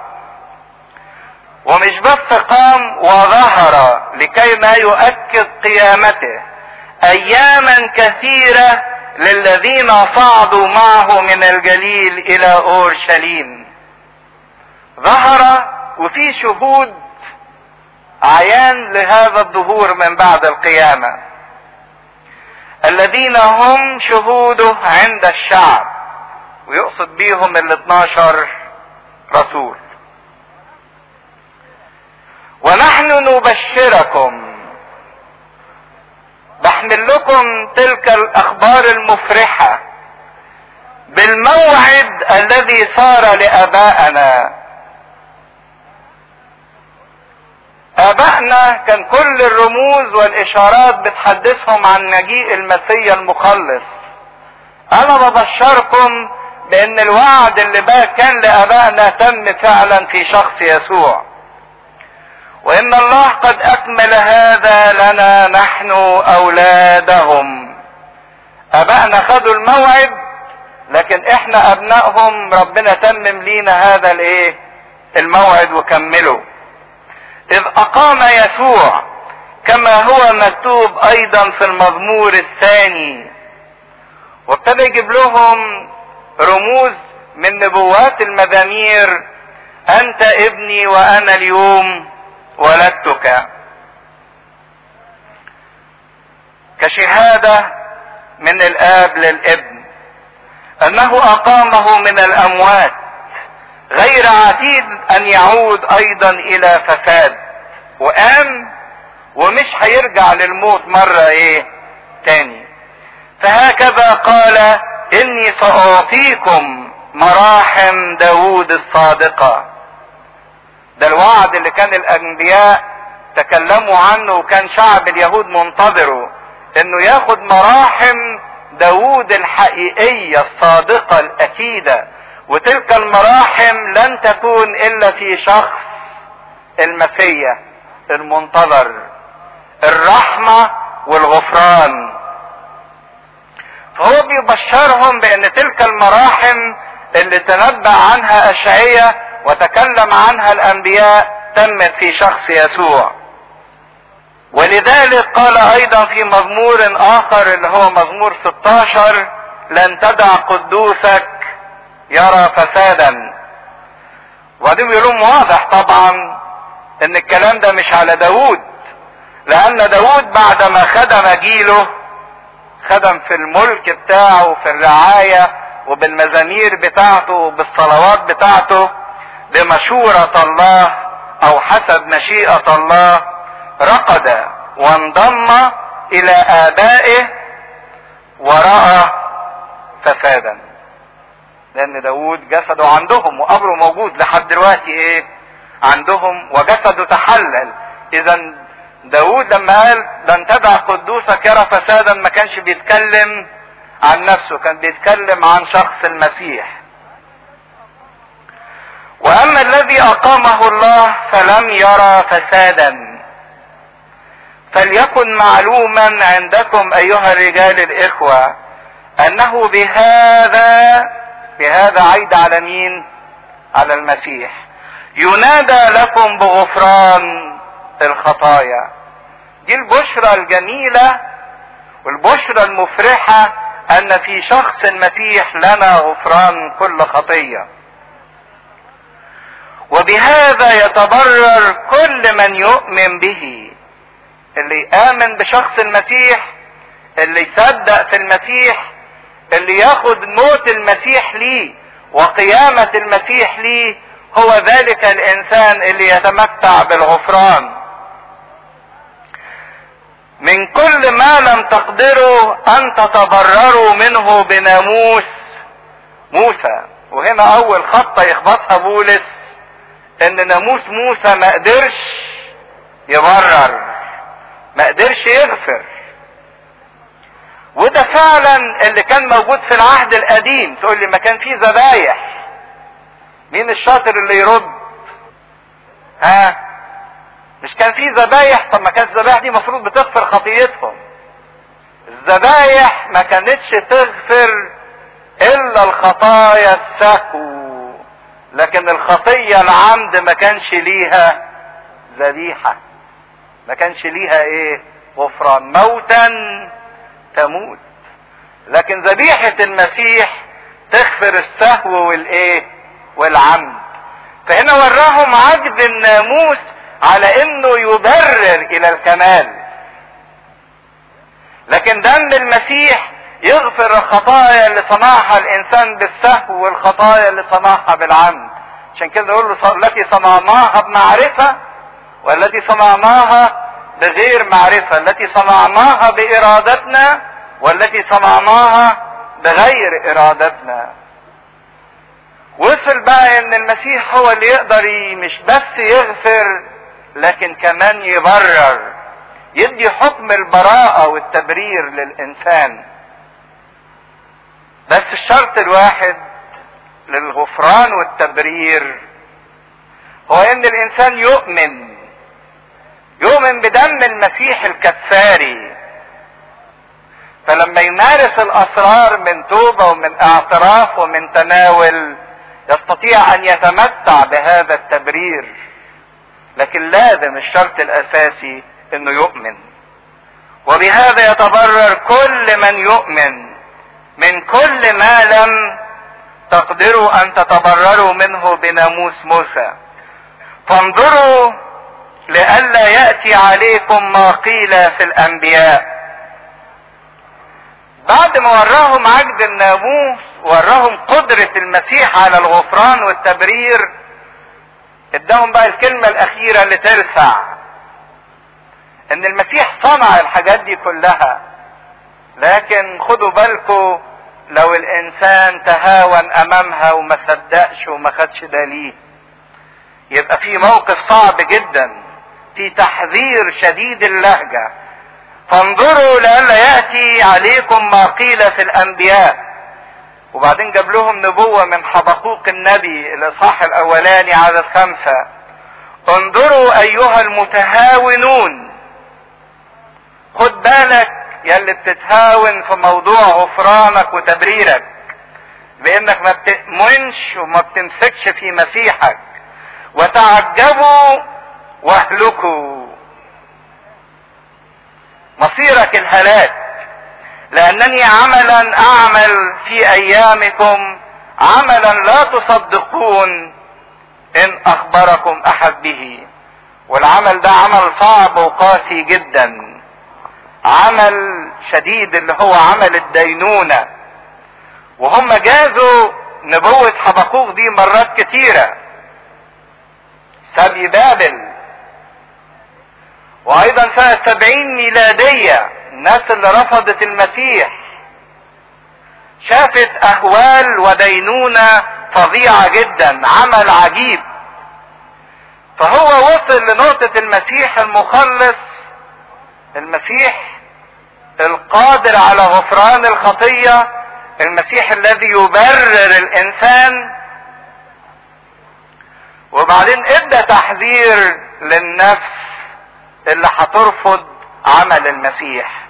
ومش بس قام وظهر لكي ما يؤكد قيامته اياما كثيرة للذين صعدوا معه من الجليل الى اورشليم ظهر وفي شهود عيان لهذا الظهور من بعد القيامة الذين هم شهوده عند الشعب ويقصد بيهم ال 12 رسول ونحن نبشركم بحمل لكم تلك الاخبار المفرحة بالموعد الذي صار لابائنا ابائنا كان كل الرموز والاشارات بتحدثهم عن مجيء المسيا المخلص انا ببشركم بان الوعد اللي بقى كان لابائنا تم فعلا في شخص يسوع وان الله قد اكمل هذا لنا نحن اولادهم ابائنا خدوا الموعد لكن احنا ابنائهم ربنا تمم لينا هذا الايه الموعد وكمله اذ اقام يسوع كما هو مكتوب ايضا في المزمور الثاني وابتدى يجيب لهم رموز من نبوات المزامير انت ابني وانا اليوم ولدتك كشهادة من الاب للابن انه اقامه من الاموات غير عتيد ان يعود ايضا الى فساد وقام ومش هيرجع للموت مرة ايه تاني فهكذا قال اني ساعطيكم مراحم داود الصادقة ده الوعد اللي كان الانبياء تكلموا عنه وكان شعب اليهود منتظره انه ياخد مراحم داود الحقيقية الصادقة الاكيدة وتلك المراحم لن تكون الا في شخص المسيح المنتظر الرحمة والغفران فهو بيبشرهم بان تلك المراحم اللي تنبأ عنها اشعية وتكلم عنها الانبياء تمت في شخص يسوع ولذلك قال ايضا في مزمور اخر اللي هو مزمور 16 لن تدع قدوسك يرى فسادا وبعدين بيقولون واضح طبعا ان الكلام ده مش على داود لان داود بعدما خدم جيله خدم في الملك بتاعه في الرعاية وبالمزامير بتاعته وبالصلوات بتاعته بمشورة الله او حسب مشيئة الله رقد وانضم الى ابائه ورأى فسادا لان داود جسده عندهم وقبره موجود لحد دلوقتي ايه عندهم وجسده تحلل اذا داود لما قال لن تدع قدوسك يرى فسادا ما كانش بيتكلم عن نفسه كان بيتكلم عن شخص المسيح واما الذي اقامه الله فلم يرى فسادا فليكن معلوما عندكم ايها الرجال الاخوه انه بهذا بهذا عيد على مين على المسيح ينادى لكم بغفران الخطايا دي البشرى الجميلة والبشرى المفرحة ان في شخص المسيح لنا غفران كل خطية وبهذا يتبرر كل من يؤمن به اللي يآمن بشخص المسيح اللي يصدق في المسيح اللي ياخد موت المسيح ليه وقيامة المسيح ليه هو ذلك الانسان اللي يتمتع بالغفران من كل ما لم تقدروا ان تتبرروا منه بناموس موسى وهنا اول خطة يخبطها بولس ان ناموس موسى ما قدرش يبرر ما قدرش يغفر وده فعلا اللي كان موجود في العهد القديم تقول لي ما كان فيه ذبايح مين الشاطر اللي يرد ها مش كان فيه ذبايح طب ما كانت الذبايح دي المفروض بتغفر خطيتهم الذبايح ما كانتش تغفر الا الخطايا السهو لكن الخطية العمد ما كانش ليها ذبيحة ما كانش ليها ايه غفران موتا تموت لكن ذبيحة المسيح تغفر السهو والايه والعمد فهنا وراهم عجب الناموس على انه يبرر الى الكمال لكن دم المسيح يغفر الخطايا اللي صنعها الانسان بالسهو والخطايا اللي صنعها بالعمد عشان كده يقول له التي صنعناها بمعرفة والتي صنعناها بغير معرفة التي صنعناها بارادتنا والتي صنعناها بغير ارادتنا وصل بقى ان المسيح هو اللي يقدر مش بس يغفر لكن كمان يبرر يدي حكم البراءة والتبرير للإنسان بس الشرط الواحد للغفران والتبرير هو ان الانسان يؤمن يؤمن بدم المسيح الكفاري فلما يمارس الاسرار من توبه ومن اعتراف ومن تناول يستطيع ان يتمتع بهذا التبرير لكن لازم الشرط الاساسي انه يؤمن وبهذا يتبرر كل من يؤمن من كل ما لم تقدروا ان تتبرروا منه بناموس موسى فانظروا لئلا ياتي عليكم ما قيل في الانبياء بعد ما وراهم عجب الناموس وراهم قدرة المسيح على الغفران والتبرير اداهم بقى الكلمة الاخيرة اللي ترفع ان المسيح صنع الحاجات دي كلها لكن خدوا بالكم لو الانسان تهاون امامها وما صدقش وما خدش دليل يبقى في موقف صعب جدا في تحذير شديد اللهجة فانظروا لئلا يأتي عليكم ما قيل في الانبياء وبعدين جاب لهم نبوة من حبقوق النبي الاصحاح الاولاني عدد خمسة انظروا ايها المتهاونون خد بالك يا اللي بتتهاون في موضوع غفرانك وتبريرك بانك ما بتؤمنش وما بتمسكش في مسيحك وتعجبوا واهلكوا مصيرك الهلاك لانني عملا اعمل في ايامكم عملا لا تصدقون ان اخبركم احد به والعمل ده عمل صعب وقاسي جدا عمل شديد اللي هو عمل الدينونة وهم جازوا نبوة حبقوق دي مرات كتيرة سبي بابل وايضا سنة سبعين ميلادية الناس اللي رفضت المسيح شافت اهوال ودينونة فظيعة جدا عمل عجيب فهو وصل لنقطة المسيح المخلص المسيح القادر على غفران الخطية المسيح الذي يبرر الانسان وبعدين ادى تحذير للنفس اللي هترفض عمل المسيح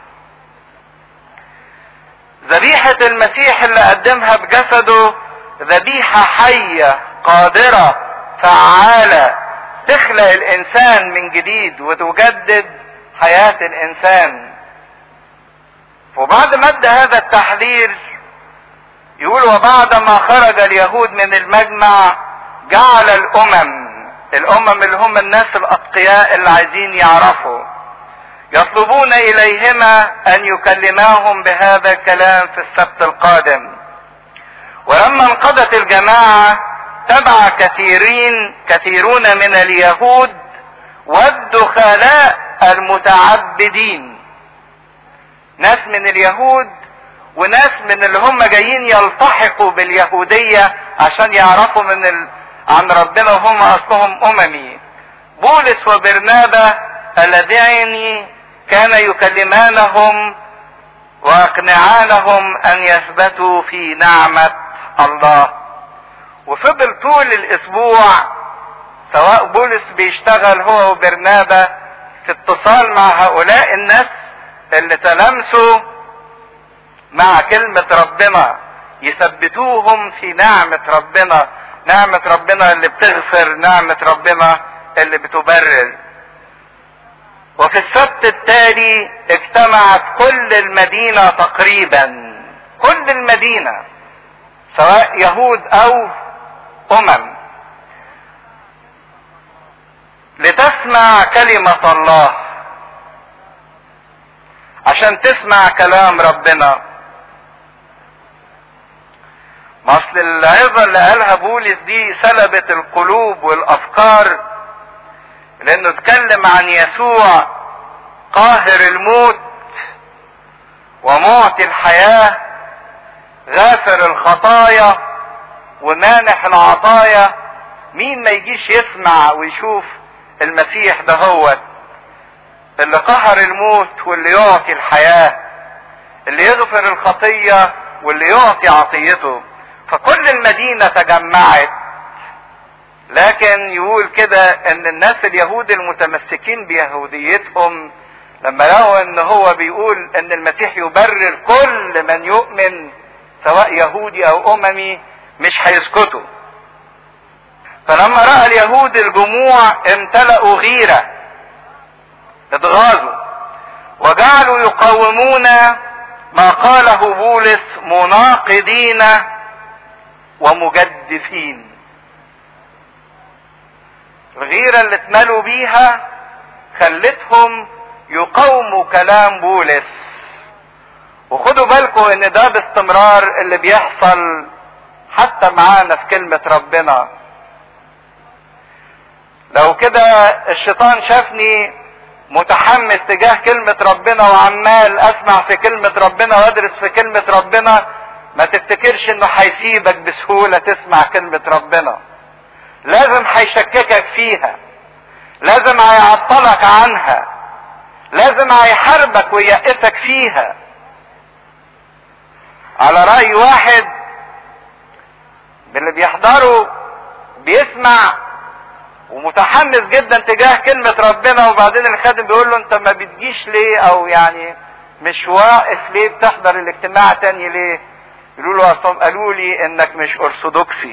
ذبيحة المسيح اللي قدمها بجسده ذبيحة حية قادرة فعالة تخلق الانسان من جديد وتجدد حياة الانسان وبعد ما ادى هذا التحذير يقول وبعد ما خرج اليهود من المجمع جعل الامم الامم اللي هم الناس الاتقياء اللي عايزين يعرفوا يطلبون اليهما ان يكلماهم بهذا الكلام في السبت القادم ولما انقضت الجماعة تبع كثيرين كثيرون من اليهود والدخلاء المتعبدين ناس من اليهود وناس من اللي هم جايين يلتحقوا باليهودية عشان يعرفوا من ال... عن ربنا وهم اصلهم اممي بولس وبرنابا اللذين كان يكلمانهم واقنعانهم ان يثبتوا في نعمة الله وفضل طول الاسبوع سواء بولس بيشتغل هو وبرنابا في اتصال مع هؤلاء الناس اللي تلامسوا مع كلمة ربنا يثبتوهم في نعمة ربنا نعمة ربنا اللي بتغفر نعمة ربنا اللي بتبرر وفي السبت التالي اجتمعت كل المدينة تقريبا كل المدينة سواء يهود او امم لتسمع كلمة الله عشان تسمع كلام ربنا ما اصل العظة اللي قالها بولس دي سلبت القلوب والافكار لانه اتكلم عن يسوع قاهر الموت ومعطي الحياة غافر الخطايا ومانح العطايا مين ما يجيش يسمع ويشوف المسيح ده هو اللي قهر الموت واللي يعطي الحياة اللي يغفر الخطية واللي يعطي عطيته فكل المدينة تجمعت لكن يقول كده ان الناس اليهود المتمسكين بيهوديتهم لما لقوا ان هو بيقول ان المسيح يبرر كل من يؤمن سواء يهودي او اممي مش هيسكتوا فلما راى اليهود الجموع امتلأوا غيرة اتغاظوا وجعلوا يقاومون ما قاله بولس مناقضين ومجدفين الغيرة اللي اتملوا بيها خلتهم يقاوموا كلام بولس وخدوا بالكم ان ده باستمرار اللي بيحصل حتى معانا في كلمة ربنا لو كده الشيطان شافني متحمس تجاه كلمة ربنا وعمال اسمع في كلمة ربنا وادرس في كلمة ربنا ما تفتكرش انه هيسيبك بسهولة تسمع كلمة ربنا لازم هيشككك فيها لازم هيعطلك عنها لازم هيحاربك وييأسك فيها على رأي واحد باللي بيحضروا بيسمع ومتحمس جدا تجاه كلمة ربنا وبعدين الخادم بيقول له انت ما بتجيش ليه او يعني مش واقف ليه بتحضر الاجتماع تاني ليه يقولوا له اصلا قالوا لي انك مش ارثوذكسي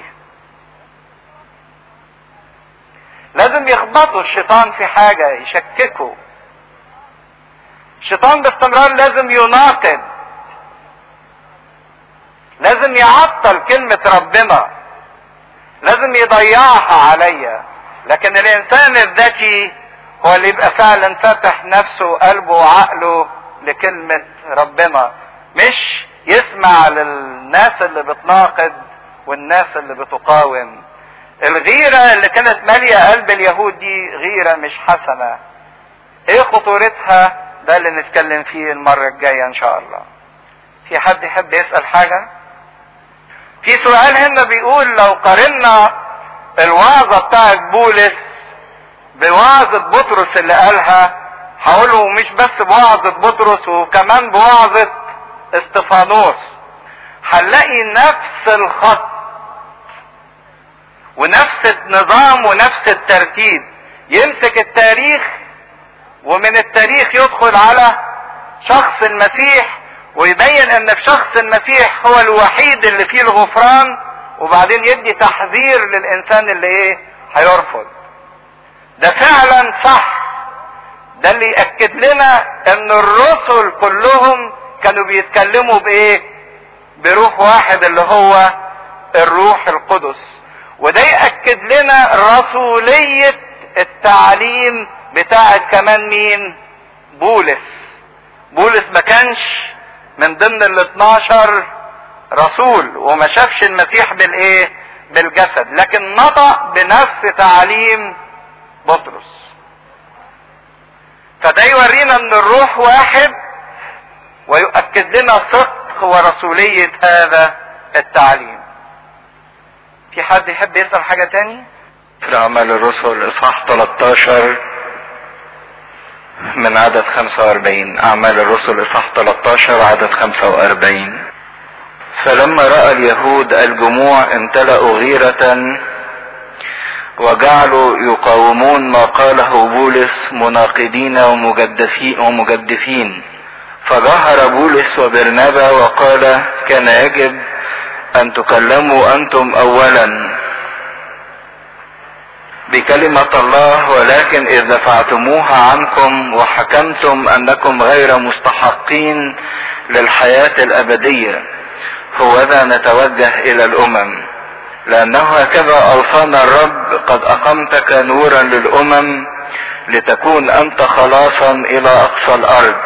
لازم يخبطوا الشيطان في حاجة يشككوا الشيطان باستمرار لازم يناقض لازم يعطل كلمة ربنا لازم يضيعها عليا لكن الانسان الذكي هو اللي يبقى فعلا فتح نفسه وقلبه وعقله لكلمة ربنا مش يسمع للناس اللي بتناقض والناس اللي بتقاوم الغيرة اللي كانت مالية قلب اليهود دي غيرة مش حسنة ايه خطورتها ده اللي نتكلم فيه المرة الجاية ان شاء الله في حد يحب يسأل حاجة في سؤال هنا بيقول لو قارنا الوعظة بتاعت بولس بوعظة بطرس اللي قالها هقوله مش بس بوعظة بطرس وكمان بوعظة استفانوس هنلاقي نفس الخط ونفس النظام ونفس الترتيب يمسك التاريخ ومن التاريخ يدخل على شخص المسيح ويبين ان في شخص المسيح هو الوحيد اللي فيه الغفران وبعدين يدي تحذير للانسان اللي ايه هيرفض ده فعلا صح ده اللي يأكد لنا ان الرسل كلهم كانوا بيتكلموا بايه بروح واحد اللي هو الروح القدس وده يأكد لنا رسولية التعليم بتاعت كمان مين بولس بولس ما كانش من ضمن ال 12 رسول وما شافش المسيح بالايه بالجسد لكن نطق بنفس تعليم بطرس فده يورينا ان الروح واحد ويؤكد لنا صدق ورسولية هذا التعليم في حد يحب يسأل حاجة تاني في أعمال الرسل إصحاح 13 من عدد 45 أعمال الرسل إصحاح 13 عدد 45 فلما رأى اليهود الجموع امتلأوا غيرة وجعلوا يقاومون ما قاله بولس مناقضين ومجدفين, ومجدفين فظهر بولس وبرنابا وقال كان يجب أن تكلموا أنتم أولا بكلمة الله ولكن إذ دفعتموها عنكم وحكمتم أنكم غير مستحقين للحياة الأبدية هوذا نتوجه إلى الأمم لأنه هكذا أوصانا الرب قد أقمتك نورا للأمم لتكون أنت خلاصا إلى أقصى الأرض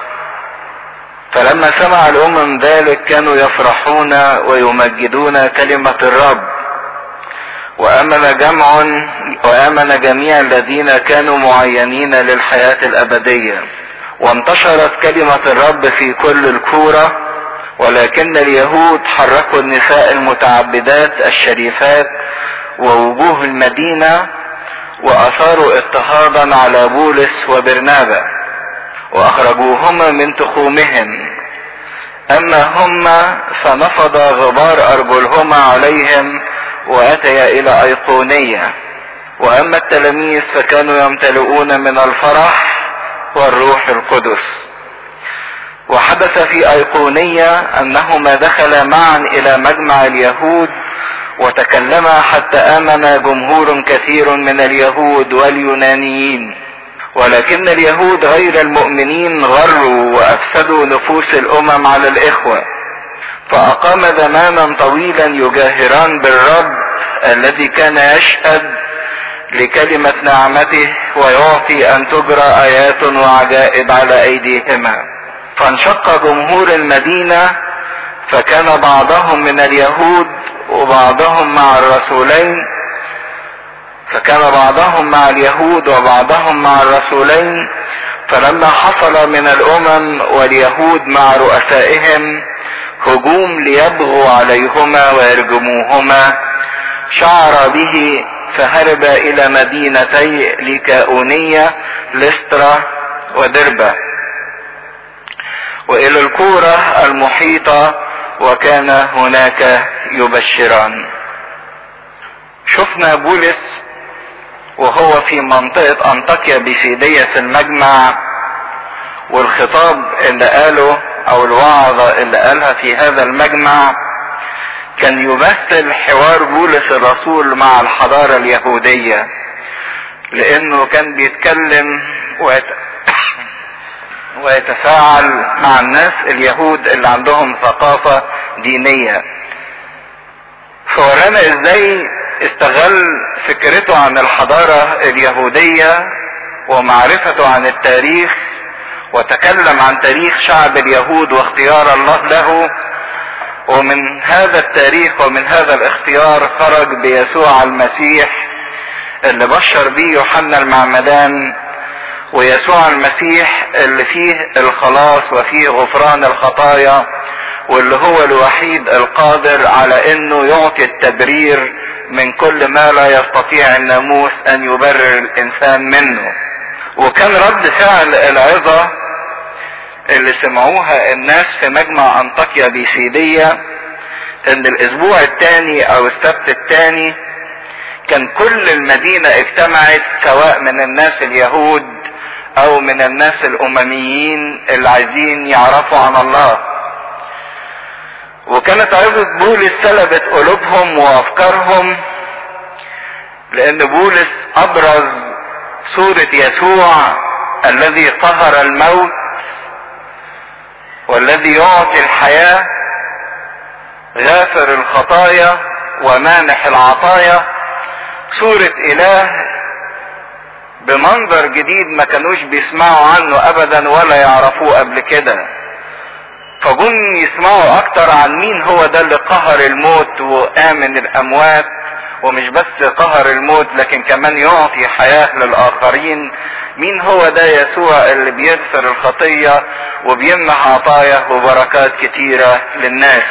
فلما سمع الأمم ذلك كانوا يفرحون ويمجدون كلمة الرب وآمن جمع وآمن جميع الذين كانوا معينين للحياة الأبدية وانتشرت كلمة الرب في كل الكورة ولكن اليهود حركوا النساء المتعبدات الشريفات ووجوه المدينة وأثاروا اضطهادا على بولس وبرنابا وأخرجوهما من تخومهم أما هم فنفض غبار أرجلهما عليهم وأتيا إلى أيقونية وأما التلاميذ فكانوا يمتلئون من الفرح والروح القدس وحدث في أيقونية أنهما دخلا معا إلى مجمع اليهود وتكلما حتى آمن جمهور كثير من اليهود واليونانيين ولكن اليهود غير المؤمنين غروا وأفسدوا نفوس الأمم على الإخوة فأقام زمانا طويلا يجاهران بالرب الذي كان يشهد لكلمة نعمته ويعطي أن تجرى آيات وعجائب على أيديهما فانشق جمهور المدينة فكان بعضهم من اليهود وبعضهم مع الرسولين فكان بعضهم مع اليهود وبعضهم مع الرسولين فلما حصل من الامم واليهود مع رؤسائهم هجوم ليبغوا عليهما ويرجموهما شعر به فهرب الى مدينتي ليكاونية لسترا ودربة والى الكورة المحيطة وكان هناك يبشران شفنا بولس وهو في منطقة انطاكيا بسيدية في المجمع والخطاب اللي قاله او الوعظة اللي قالها في هذا المجمع كان يمثل حوار بولس الرسول مع الحضارة اليهودية لانه كان بيتكلم ويت... ويتفاعل مع الناس اليهود اللي عندهم ثقافة دينية فورانا ازاي استغل فكرته عن الحضارة اليهودية ومعرفته عن التاريخ وتكلم عن تاريخ شعب اليهود واختيار الله له ومن هذا التاريخ ومن هذا الاختيار خرج بيسوع المسيح اللي بشر بيه يوحنا المعمدان ويسوع المسيح اللي فيه الخلاص وفيه غفران الخطايا واللي هو الوحيد القادر على انه يعطي التبرير من كل ما لا يستطيع الناموس ان يبرر الانسان منه وكان رد فعل العظة اللي سمعوها الناس في مجمع انطاكيا بيسيدية ان الاسبوع الثاني او السبت الثاني كان كل المدينة اجتمعت سواء من الناس اليهود او من الناس الامميين اللي عايزين يعرفوا عن الله وكانت عظة بولس سلبت قلوبهم وافكارهم لان بولس ابرز صورة يسوع الذي قهر الموت والذي يعطي الحياة غافر الخطايا ومانح العطايا صورة اله بمنظر جديد ما كانوش بيسمعوا عنه ابدا ولا يعرفوه قبل كده فجم يسمعوا اكتر عن مين هو ده اللي قهر الموت وامن الاموات ومش بس قهر الموت لكن كمان يعطي حياة للآخرين مين هو ده يسوع اللي بيغفر الخطية وبيمنح عطايا وبركات كتيرة للناس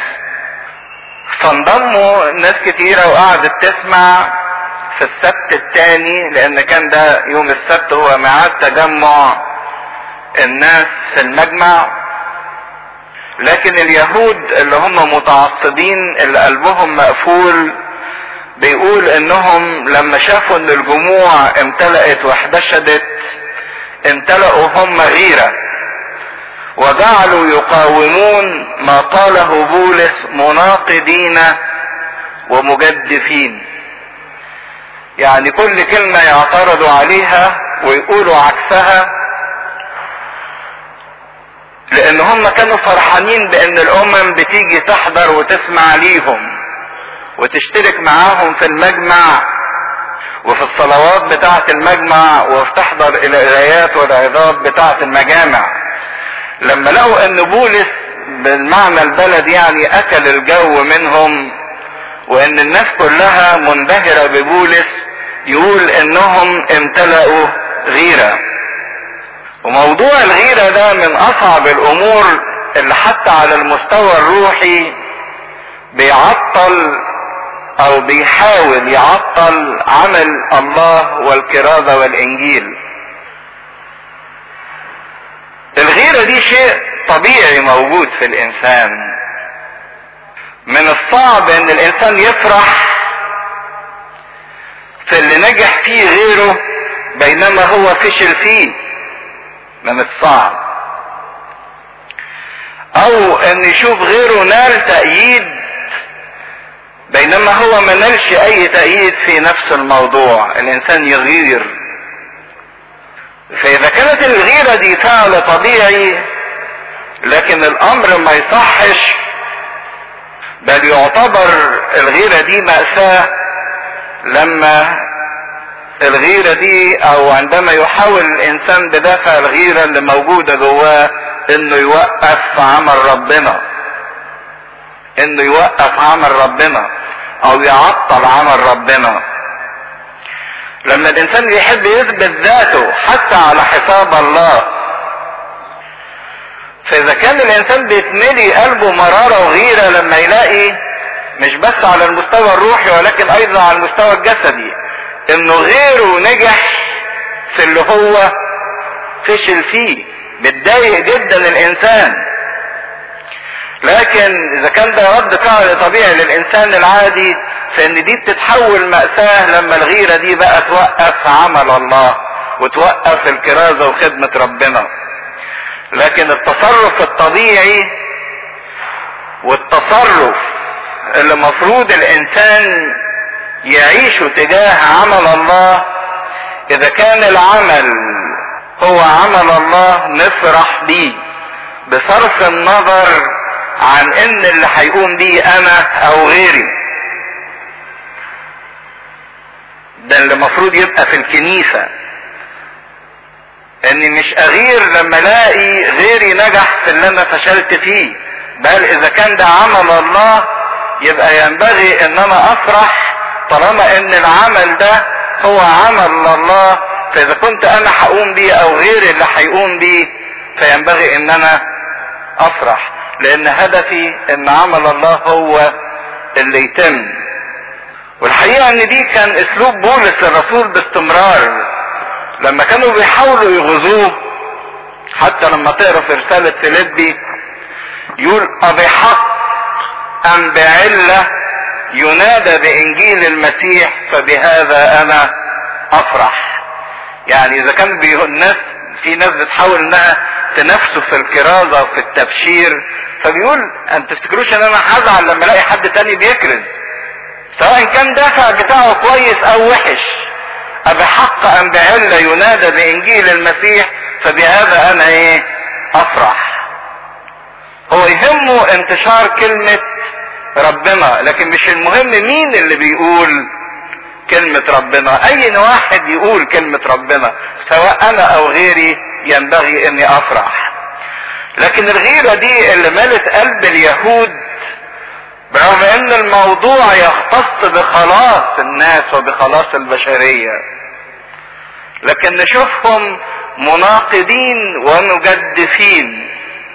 فانضموا ناس كتيرة وقعدت تسمع في السبت الثاني لان كان ده يوم السبت هو ميعاد تجمع الناس في المجمع لكن اليهود اللي هم متعصبين اللي قلبهم مقفول بيقول انهم لما شافوا ان الجموع امتلأت واحتشدت امتلأوا هم غيرة وجعلوا يقاومون ما قاله بولس مناقضين ومجدفين يعني كل كلمة يعترضوا عليها ويقولوا عكسها لان هم كانوا فرحانين بان الامم بتيجي تحضر وتسمع ليهم وتشترك معاهم في المجمع وفي الصلوات بتاعة المجمع وتحضر القرايات والعظات بتاعة المجامع لما لقوا ان بولس بالمعنى البلدي يعني اكل الجو منهم وان الناس كلها منبهرة ببولس يقول انهم امتلأوا غيرة وموضوع الغيرة ده من اصعب الامور اللي حتى على المستوى الروحي بيعطل او بيحاول يعطل عمل الله والكرازة والانجيل الغيرة دي شيء طبيعي موجود في الانسان من الصعب ان الانسان يفرح في اللي نجح فيه غيره بينما هو فشل فيه من الصعب او ان يشوف غيره نال تأييد بينما هو ما نالش اي تأييد في نفس الموضوع الانسان يغير فاذا كانت الغيرة دي فعل طبيعي لكن الامر ما يصحش بل يعتبر الغيرة دي مأساة لما الغيرة دي او عندما يحاول الانسان بدافع الغيرة اللي موجودة جواه انه يوقف عمل ربنا انه يوقف عمل ربنا او يعطل عمل ربنا لما الانسان بيحب يثبت ذاته حتى على حساب الله فاذا كان الانسان بيتملي قلبه مرارة وغيرة لما يلاقي مش بس على المستوى الروحي ولكن ايضا على المستوى الجسدي انه غيره نجح في اللي هو فشل فيه بتضايق جدا الانسان لكن اذا كان ده رد فعل طبيعي للانسان العادي فان دي بتتحول مأساة لما الغيرة دي بقى توقف عمل الله وتوقف الكرازة وخدمة ربنا لكن التصرف الطبيعي والتصرف اللي مفروض الانسان يعيشه تجاه عمل الله اذا كان العمل هو عمل الله نفرح بيه بصرف النظر عن ان اللي هيقوم بيه انا او غيري ده اللي المفروض يبقى في الكنيسة اني مش اغير لما الاقي غيري نجح في اللي انا فشلت فيه بل اذا كان ده عمل الله يبقى ينبغي ان انا افرح طالما ان العمل ده هو عمل الله فاذا كنت انا هقوم بيه او غيري اللي هيقوم بيه فينبغي ان انا افرح لان هدفي ان عمل الله هو اللي يتم والحقيقة ان دي كان اسلوب بولس الرسول باستمرار لما كانوا بيحاولوا يغزوه حتى لما تقرا في رسالة فيليبي يقول أبحق أم بعلة ينادى بإنجيل المسيح فبهذا أنا أفرح يعني إذا كان الناس في ناس بتحاول إنها تنافسه في الكرازة وفي التبشير فبيقول أن تفتكروش إن أنا هزعل لما ألاقي حد تاني بيكرز سواء كان دافع بتاعه كويس أو وحش أبحق أم بعلة ينادى بإنجيل المسيح فبهذا أنا إيه أفرح هو يهمه انتشار كلمة ربنا لكن مش المهم مين اللي بيقول كلمة ربنا اي واحد يقول كلمة ربنا سواء انا او غيري ينبغي اني افرح لكن الغيرة دي اللي ملت قلب اليهود برغم ان الموضوع يختص بخلاص الناس وبخلاص البشرية لكن نشوفهم مناقضين ومجدفين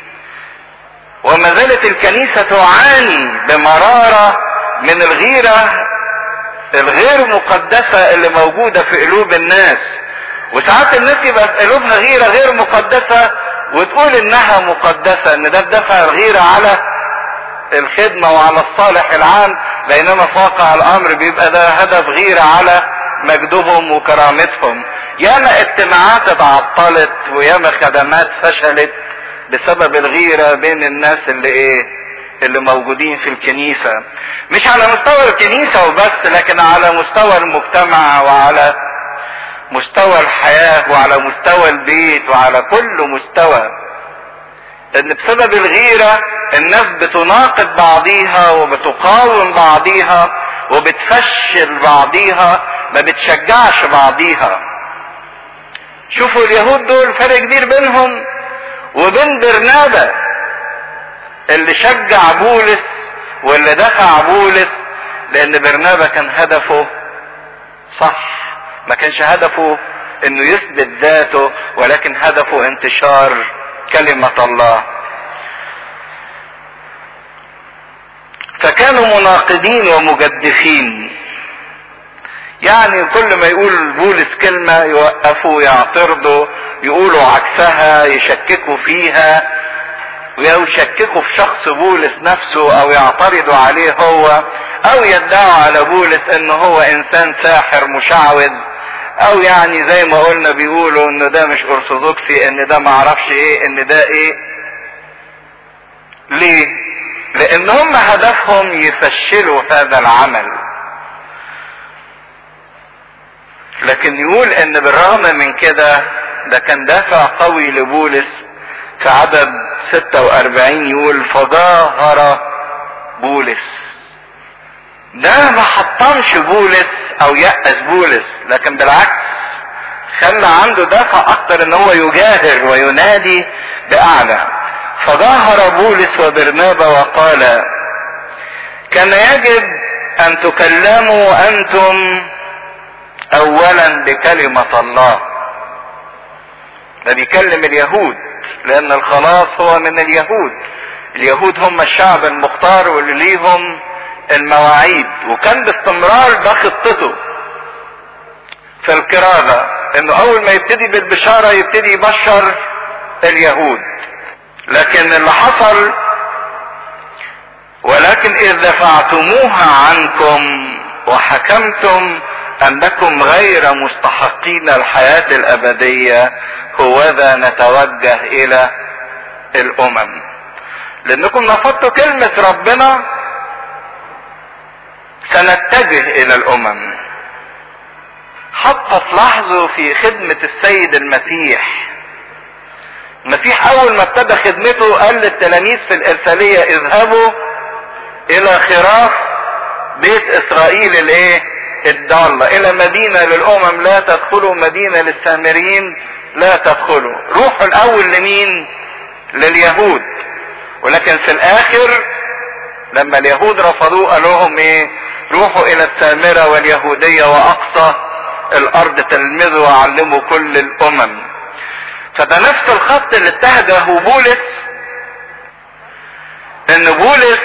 وما زالت الكنيسة تعاني بمرارة من الغيرة الغير مقدسة اللي موجودة في قلوب الناس وساعات الناس يبقى في قلوبها غيرة غير مقدسة وتقول انها مقدسة ان ده بدفع الغيرة على الخدمة وعلى الصالح العام بينما في واقع الامر بيبقى ده هدف غيرة على مجدهم وكرامتهم ياما اجتماعات اتعطلت وياما خدمات فشلت بسبب الغيرة بين الناس اللي ايه اللي موجودين في الكنيسة مش على مستوى الكنيسة وبس لكن على مستوى المجتمع وعلى مستوى الحياة وعلى مستوى البيت وعلى كل مستوى ان بسبب الغيرة الناس بتناقض بعضيها وبتقاوم بعضيها وبتفشل بعضيها ما بتشجعش بعضيها شوفوا اليهود دول فرق كبير بينهم وبين برنابا اللي شجع بولس واللي دفع بولس لان برنابا كان هدفه صح ما كانش هدفه انه يثبت ذاته ولكن هدفه انتشار كلمة الله فكانوا مناقضين ومجدفين يعني كل ما يقول بولس كلمة يوقفوا يعترضوا يقولوا عكسها يشككوا فيها ويشككوا في شخص بولس نفسه او يعترضوا عليه هو او يدعوا على بولس ان هو انسان ساحر مشعوذ او يعني زي ما قلنا بيقولوا ان ده مش ارثوذكسي ان ده معرفش ايه ان ده ايه ليه لان هم هدفهم يفشلوا هذا العمل لكن يقول ان بالرغم من كده ده كان دافع قوي لبولس في عدد 46 يقول فجاهر بولس ده ما حطمش بولس او يأس بولس لكن بالعكس خلى عنده دافع اكتر ان هو يجاهر وينادي باعلى فظاهر بولس وبرنابا وقال كان يجب ان تكلموا انتم اولا بكلمة الله ده بيكلم اليهود لان الخلاص هو من اليهود اليهود هم الشعب المختار واللي ليهم المواعيد وكان باستمرار ده خطته في الكرازة انه اول ما يبتدي بالبشارة يبتدي يبشر اليهود لكن اللي حصل ولكن اذ دفعتموها عنكم وحكمتم انكم غير مستحقين الحياة الابدية هوذا نتوجه الى الامم لانكم نفضتوا كلمة ربنا سنتجه الى الامم حتى تلاحظوا في خدمة السيد المسيح المسيح اول ما ابتدى خدمته قال للتلاميذ في الارسالية اذهبوا الى خراف بيت اسرائيل الايه الضالة الى مدينة للامم لا تدخلوا مدينة للسامريين لا تدخلوا روحوا الاول لمين لليهود ولكن في الاخر لما اليهود رفضوه قال لهم ايه روحوا الى السامرة واليهودية واقصى الارض تلمذوا وعلموا كل الامم فده نفس الخط اللي اتهجه بولس ان بولس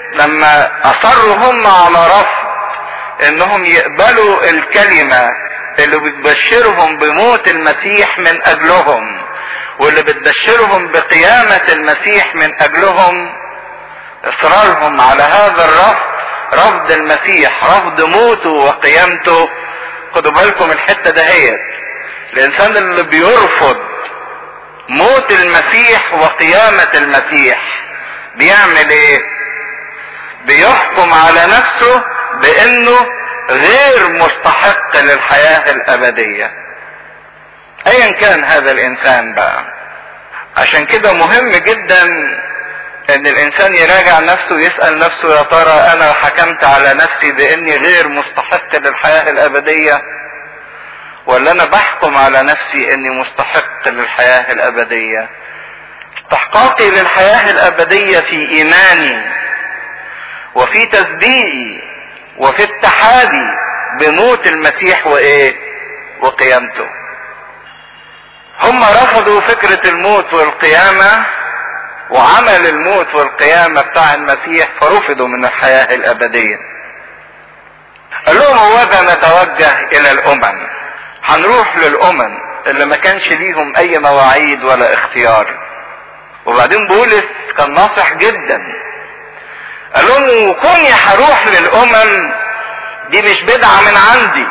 لما اصروا هم على رفض انهم يقبلوا الكلمة اللي بتبشرهم بموت المسيح من اجلهم واللي بتبشرهم بقيامة المسيح من اجلهم اصرارهم على هذا الرفض رفض المسيح رفض موته وقيامته خدوا بالكم الحتة دهيت الانسان اللي بيرفض موت المسيح وقيامة المسيح بيعمل ايه بيحكم على نفسه بانه غير مستحق للحياة الابدية ايا كان هذا الانسان بقى عشان كده مهم جدا ان الانسان يراجع نفسه ويسأل نفسه يا ترى انا حكمت على نفسي باني غير مستحق للحياة الابدية ولا انا بحكم على نفسي اني مستحق للحياة الابدية استحقاقي للحياة الابدية في ايماني وفي تصديقي وفي اتحادي بموت المسيح وايه وقيامته هم رفضوا فكرة الموت والقيامة وعمل الموت والقيامة بتاع المسيح فرفضوا من الحياة الابدية قال لهم هوذا نتوجه الى الامم هنروح للامم اللي ما كانش ليهم اي مواعيد ولا اختيار وبعدين بولس كان ناصح جدا قال لهم كوني هروح للامم دي مش بدعة من عندي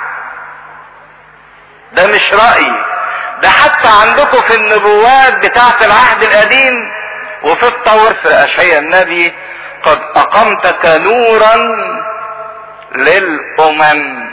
ده مش رأيي ده حتى عندكم في النبوات بتاعة العهد القديم وفي التور في اشعياء النبي قد اقمتك نورا للامم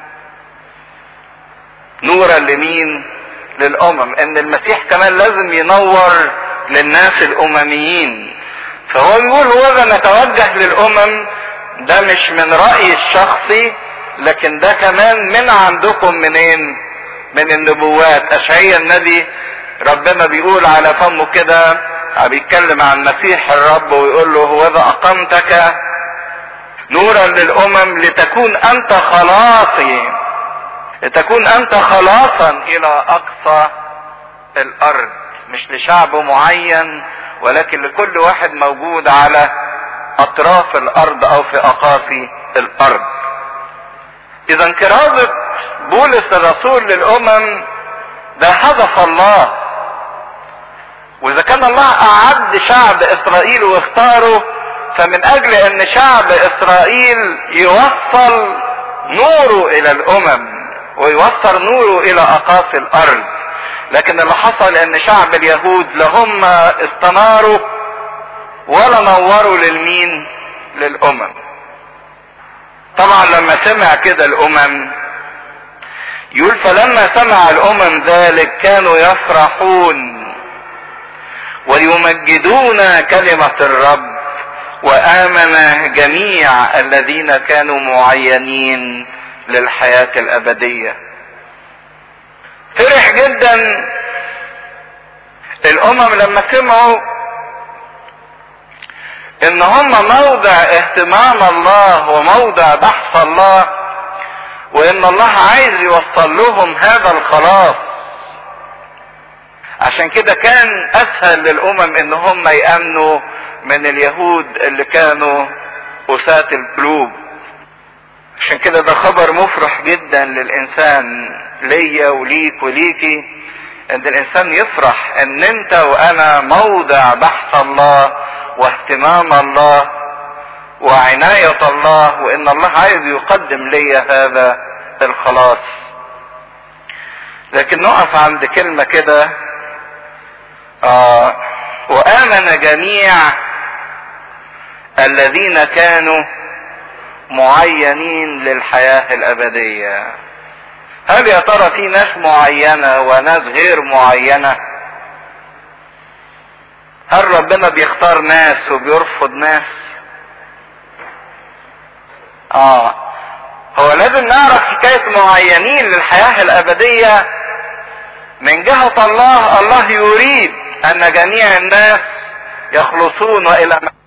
نورا لمين للامم ان المسيح كمان لازم ينور للناس الامميين فهو بيقول هو ده نتوجه للامم ده مش من رأيي الشخصي لكن ده كمان من عندكم منين من النبوات اشعياء النبي ربنا بيقول على فمه كده بيتكلم عن مسيح الرب ويقول له هو ذا اقمتك نورا للامم لتكون انت خلاصي لتكون انت خلاصا الى اقصى الارض مش لشعب معين ولكن لكل واحد موجود على اطراف الارض او في اقاصي الارض اذا كرازة بولس الرسول للامم ده هدف الله واذا كان الله اعد شعب اسرائيل واختاره فمن اجل ان شعب اسرائيل يوصل نوره الى الامم ويوصل نوره الى اقاصي الارض لكن اللي حصل ان شعب اليهود لا هم استناروا ولا نوروا للمين للامم طبعا لما سمع كده الامم يقول فلما سمع الامم ذلك كانوا يفرحون ويمجدون كلمة الرب وآمن جميع الذين كانوا معينين للحياة الأبدية فرح جدا الأمم لما سمعوا إن هم موضع اهتمام الله وموضع بحث الله وإن الله عايز يوصل لهم هذا الخلاص عشان كده كان اسهل للامم ان هم يامنوا من اليهود اللي كانوا قساة القلوب عشان كده ده خبر مفرح جدا للانسان ليا وليك وليكي ان الانسان يفرح ان انت وانا موضع بحث الله واهتمام الله وعناية الله وان الله عايز يقدم لي هذا الخلاص لكن نقف عند كلمة كده آه وآمن جميع الذين كانوا معينين للحياة الأبدية هل يا ترى في ناس معينة وناس غير معينة هل ربنا بيختار ناس وبيرفض ناس اه هو لازم نعرف حكاية معينين للحياة الأبدية من جهة الله الله يريد ان جميع الناس يخلصون الى